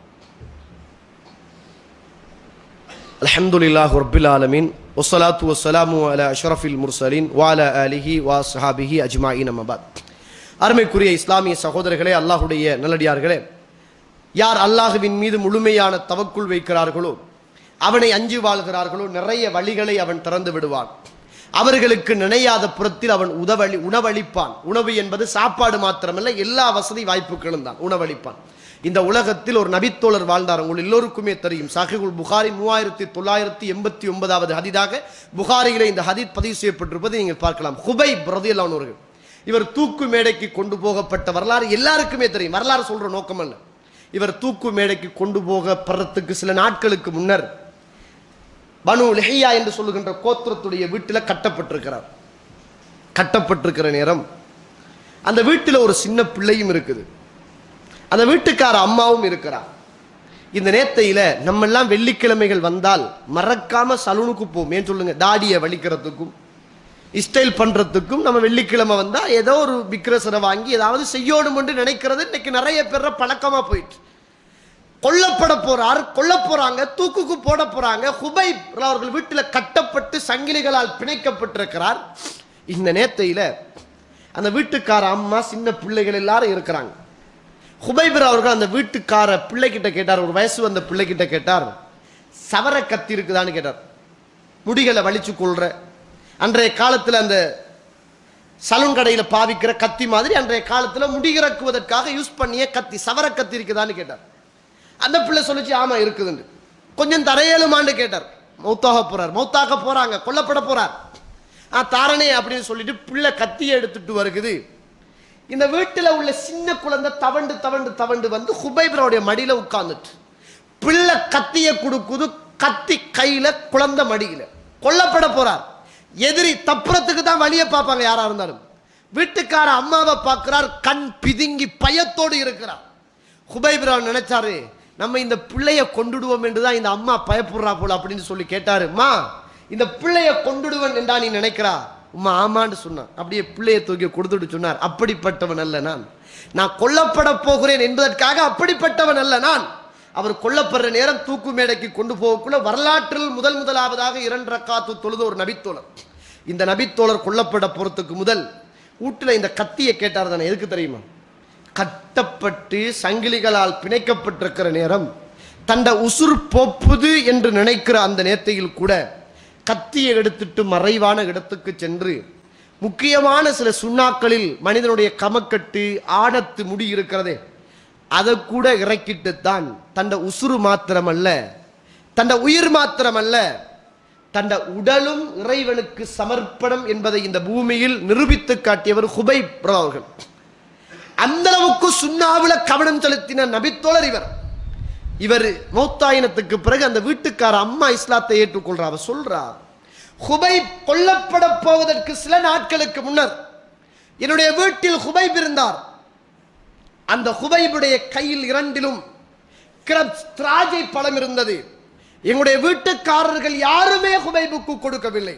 الحمد لله رب العالمين والصلاة والسلام على أشرف المرسلين وعلى آله وصحابه أجمعين ما بعد அருமைக்குரிய இஸ்லாமிய சகோதரர்களே அல்லாஹுடைய நல்லடியார்களே யார் அல்லாஹுவின் மீது முழுமையான தவக்குள் வைக்கிறார்களோ அவனை அஞ்சி வாழ்கிறார்களோ நிறைய வழிகளை அவன் திறந்து விடுவான் அவர்களுக்கு நினையாத புறத்தில் அவன் உதவளி உணவளிப்பான் உணவு என்பது சாப்பாடு மாத்திரமல்ல எல்லா வசதி வாய்ப்புகளும் தான் உணவளிப்பான் இந்த உலகத்தில் ஒரு நபித்தோழர் வாழ்ந்தார் உங்கள் எல்லோருக்குமே தெரியும் சாஹிகுல் புகாரி மூவாயிரத்தி தொள்ளாயிரத்தி எண்பத்தி ஒன்பதாவது ஹதீதாக புகாரியிலே இந்த ஹதீத் பதிவு செய்யப்பட்டிருப்பதை நீங்கள் பார்க்கலாம் ஹுபை பிரதியல்லான் அவர்கள் இவர் தூக்கு மேடைக்கு கொண்டு போகப்பட்ட வரலாறு எல்லாருக்குமே தெரியும் வரலாறு சொல்ற நோக்கம் அல்ல இவர் தூக்கு மேடைக்கு கொண்டு போகப்படுறதுக்கு சில நாட்களுக்கு முன்னர் பனு லெஹியா என்று சொல்லுகின்ற கோத்திரத்துடைய வீட்டில் கட்டப்பட்டிருக்கிறார் கட்டப்பட்டிருக்கிற நேரம் அந்த வீட்டில் ஒரு சின்ன பிள்ளையும் இருக்குது அந்த வீட்டுக்கார அம்மாவும் இருக்கிறார் இந்த நேத்தையில நம்ம எல்லாம் வெள்ளிக்கிழமைகள் வந்தால் மறக்காம சலூனுக்கு போவோம் ஏன் சொல்லுங்க தாடியை வலிக்கிறதுக்கும் ஸ்டைல் பண்றதுக்கும் நம்ம வெள்ளிக்கிழமை வந்தா ஏதோ ஒரு விக்கிரசரை வாங்கி ஏதாவது செய்யணும் என்று நினைக்கிறது இன்னைக்கு நிறைய பேர் பழக்கமா போயிட்டு கொல்லப்பட போறார் கொல்ல போறாங்க தூக்குக்கு போட போறாங்க ஹுபை அவர்கள் வீட்டில் கட்டப்பட்டு சங்கிலிகளால் பிணைக்கப்பட்டிருக்கிறார் இந்த நேத்தையில அந்த வீட்டுக்கார அம்மா சின்ன பிள்ளைகள் எல்லாரும் இருக்கிறாங்க ஹுபைபர் அவர்கள் அந்த வீட்டுக்கார பிள்ளைகிட்ட கேட்டார் ஒரு வயசு வந்த பிள்ளைகிட்ட கேட்டார் சவர கத்தி இருக்குதான்னு கேட்டார் முடிகளை வலிச்சு கொள்ற அன்றைய காலத்தில் அந்த சலூன் கடையில் பாவிக்கிற கத்தி மாதிரி அன்றைய காலத்தில் முடிகிறக்குவதற்காக யூஸ் பண்ணிய கத்தி சவர கத்தி இருக்குதான்னு கேட்டார் அந்த பிள்ளை சொல்லிச்சு ஆமா இருக்குதுன்னு கொஞ்சம் தரையேழுமான்னு கேட்டார் மௌத்தாக போறார் மௌத்தாக்க போறாங்க கொல்லப்பட போறார் ஆ தாரணே அப்படின்னு சொல்லிட்டு பிள்ளை கத்தியை எடுத்துட்டு வருகுது இந்த வீட்டில் உள்ள சின்ன குழந்தை தவண்டு தவண்டு தவண்டு வந்து ஹுபைபரோடைய மடியில உட்கார்ந்துட்டு பிள்ளை கத்தியை கொடுக்குது கத்தி கையில குழந்தை மடியில கொல்லப்பட போறார் எதிரி தப்புறத்துக்கு தான் வழியை பார்ப்பாங்க யாரா இருந்தாலும் வீட்டுக்கார அம்மாவை பார்க்கிறார் கண் பிதுங்கி பயத்தோடு இருக்கிறார் ஹுபைபிரான் நினைச்சாரு நம்ம இந்த பிள்ளைய கொண்டுடுவோம் என்று தான் இந்த அம்மா பயப்படுறா போல அப்படின்னு சொல்லி கேட்டாரு அம்மா இந்த பிள்ளைய கொண்டுடுவேன் என்றா நீ நினைக்கிறா உம்மா ஆமான்னு சொன்னான் அப்படியே பிள்ளைய தூக்கி கொடுத்துட்டு சொன்னார் அப்படிப்பட்டவன் அல்ல நான் நான் கொல்லப்பட போகிறேன் என்பதற்காக அப்படிப்பட்டவன் அல்ல நான் அவர் கொல்லப்படுற நேரம் தூக்கு மேடைக்கு கொண்டு போகக்குள்ள வரலாற்றில் முதல் முதலாவதாக இரண்டு ரக்காத்து தொழுத ஒரு நபித்தோழர் இந்த நபித்தோழர் கொல்லப்பட போறதுக்கு முதல் வீட்டுல இந்த கத்தியை கேட்டார் தானே எதுக்கு தெரியுமா கட்டப்பட்டு சங்கிலிகளால் பிணைக்கப்பட்டிருக்கிற நேரம் தண்ட உசுர் போப்புது என்று நினைக்கிற அந்த நேரத்தையில் கூட கத்தியை எடுத்துட்டு மறைவான இடத்துக்கு சென்று முக்கியமான சில சுண்ணாக்களில் மனிதனுடைய கமக்கட்டு ஆடத்து முடி இருக்கிறதே அதை கூட இறக்கிட்டு தான் தண்ட உசுறு மாத்திரமல்ல தண்ட உயிர் மாத்திரமல்ல தண்ட உடலும் இறைவனுக்கு சமர்ப்பணம் என்பதை இந்த பூமியில் நிரூபித்து காட்டியவர் ஹுபை அவர்கள் அந்த அளவுக்கு சுண்ணாவில கவனம் செலுத்தின நபித்தோழர் இவர் இவர் மௌத்தாயினத்துக்கு பிறகு அந்த வீட்டுக்கார அம்மா இஸ்லாத்தை ஏற்றுக்கொள்றா அவ சொல்றா ஹுபை கொல்லப்பட போவதற்கு சில நாட்களுக்கு முன்னர் என்னுடைய வீட்டில் ஹுபைப் இருந்தார் அந்த ஹுபைபுடைய கையில் இரண்டிலும் கிரப்ஸ் திராஜை பழம் இருந்தது எங்களுடைய வீட்டுக்காரர்கள் யாருமே ஹுபைபுக்கு கொடுக்கவில்லை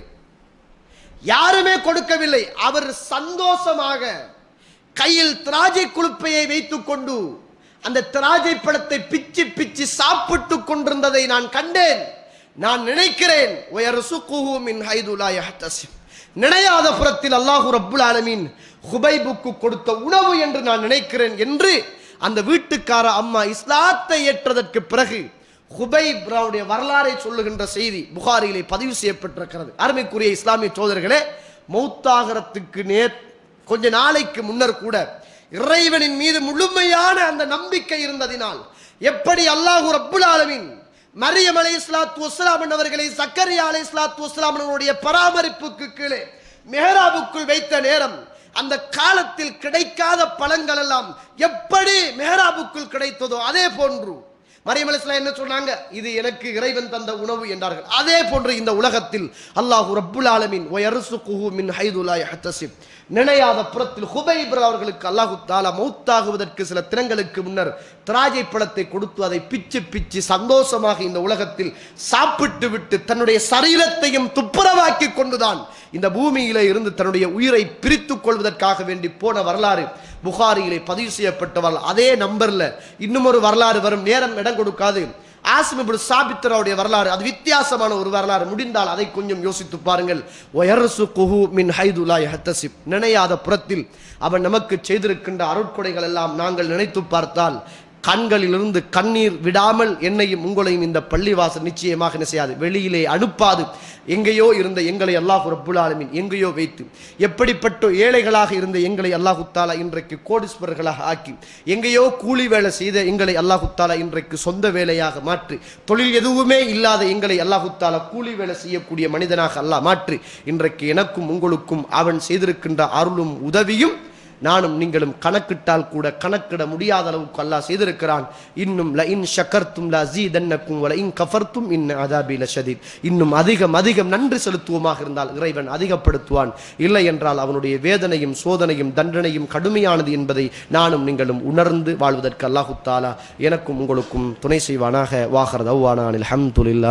யாருமே கொடுக்கவில்லை அவர் சந்தோஷமாக கையில் திராஜை குழுப்பையை வைத்துக் கொண்டு அந்த திராஜை பழத்தை பிச்சு பிச்சு சாப்பிட்டு கொண்டிருந்ததை நான் கண்டேன் நான் நினைக்கிறேன் "வயர்சுக்குஹு மின் ஹைது லா யஹ்தசிப்." நினையாத புறத்தில் அல்லாஹு ரப்புல் ஆலமீன் ஹுபைபுக்கு கொடுத்த உணவு என்று நான் நினைக்கிறேன் என்று அந்த வீட்டுக்கார அம்மா இஸ்லாத்தை ஏற்றதற்கு பிறகு ஹுபைப் ராவுடைய வரலாறை சொல்லுகின்ற செய்தி புகாரியிலே பதிவு செய்யப்பட்டிருக்கிறது அருமைக்குரிய இஸ்லாமிய சோதர்களே மௌத்தாகரத்துக்கு நேர் கொஞ்ச நாளைக்கு முன்னர் கூட இறைவனின் மீது முழுமையான அந்த நம்பிக்கை இருந்ததினால் எப்படி அல்லாஹு ரப்புல் ஆலமீன் மரியம் அலை இஸ்லாத்து வஸ்லாம் அவர்களை சக்கரியா அலை இஸ்லாத்து வஸ்லாம் அவர்களுடைய பராமரிப்புக்கு கீழே மெஹராபுக்குள் வைத்த நேரம் அந்த காலத்தில் கிடைக்காத பழங்கள் எல்லாம் எப்படி மெஹராபுக்குள் கிடைத்ததோ அதே போன்று மரியம் அலைஹிஸ்ஸலாம் என்ன சொன்னாங்க இது எனக்கு இறைவன் தந்த உணவு என்றார்கள் அதே போன்று இந்த உலகத்தில் அல்லாஹு ரப்புல் ஆலமீன் வயர்சுகுஹு மின் ஹைது லா யஹ்தசிப் நினையாத புறத்தில் ஹுபைப் அவர்களுக்கு அல்லாஹு தாலா மௌத்தாகுவதற்கு சில தினங்களுக்கு முன்னர் திராஜை பழத்தை கொடுத்து அதை பிச்சு பிச்சு சந்தோஷமாக இந்த உலகத்தில் சாப்பிட்டு விட்டு தன்னுடைய சரீரத்தையும் துப்புரவாக்கி கொண்டுதான் இந்த பூமியிலே இருந்து தன்னுடைய உயிரை பிரித்துக் கொள்வதற்காக வேண்டி போன வரலாறு புகாரியிலே பதிவு செய்யப்பட்டவர் அதே நம்பர்ல இன்னும் ஒரு வரலாறு வரும் நேரம் இடம் கொடுக்காது ஆசிமிபுல் சாபித்தராவுடைய வரலாறு அது வித்தியாசமான ஒரு வரலாறு முடிந்தால் அதை கொஞ்சம் யோசித்து பாருங்கள் ஒயர்சுகுஹு மின் ஹைதுலா யஹ்தசிப் நினையாத புறத்தில் அவன் நமக்கு செய்திருக்கின்ற அருட்கொடைகள் எல்லாம் நாங்கள் நினைத்து பார்த்தால் கண்களிலிருந்து கண்ணீர் விடாமல் என்னையும் உங்களையும் இந்த பள்ளிவாசல் நிச்சயமாக என்ன செய்யாது வெளியிலே அனுப்பாது எங்கேயோ இருந்த எங்களை அல்லாஹு ரப்புல் ஆலமீன் எங்கேயோ வைத்து எப்படிப்பட்ட ஏழைகளாக இருந்த எங்களை அல்லாஹு தாலா இன்றைக்கு கோடீஸ்வரர்களாக ஆக்கி எங்கேயோ கூலி வேலை செய்த எங்களை அல்லாஹு தாலா இன்றைக்கு சொந்த வேலையாக மாற்றி தொழில் எதுவுமே இல்லாத எங்களை அல்லாஹு தாலா கூலி வேலை செய்யக்கூடிய மனிதனாக அல்லாஹ் மாற்றி இன்றைக்கு எனக்கும் உங்களுக்கும் அவன் செய்திருக்கின்ற அருளும் உதவியும் நானும் நீங்களும் கணக்கிட்டால் கூட கணக்கிட முடியாத அளவுக்கு அல்லாஹ் செய்திருக்கிறான் இன்னும் ல இன் ஷக்கர்த்தும் ல அஸீதன்னக்கும் வல இன் கஃபர்த்தும் இன் அதாபி லஷதீத் இன்னும் அதிகம் அதிகம் நன்றி செலுத்துவோமாக இருந்தால் இறைவன் அதிகப்படுத்துவான் இல்லை என்றால் அவனுடைய வேதனையும் சோதனையும் தண்டனையும் கடுமையானது என்பதை நானும் நீங்களும் உணர்ந்து வாழ்வதற்கு அல்லாஹு தாலா எனக்கும் உங்களுக்கும் துணை செய்வானாக வாஹர் தௌவானான் அல்ஹம்துலில்லாஹ்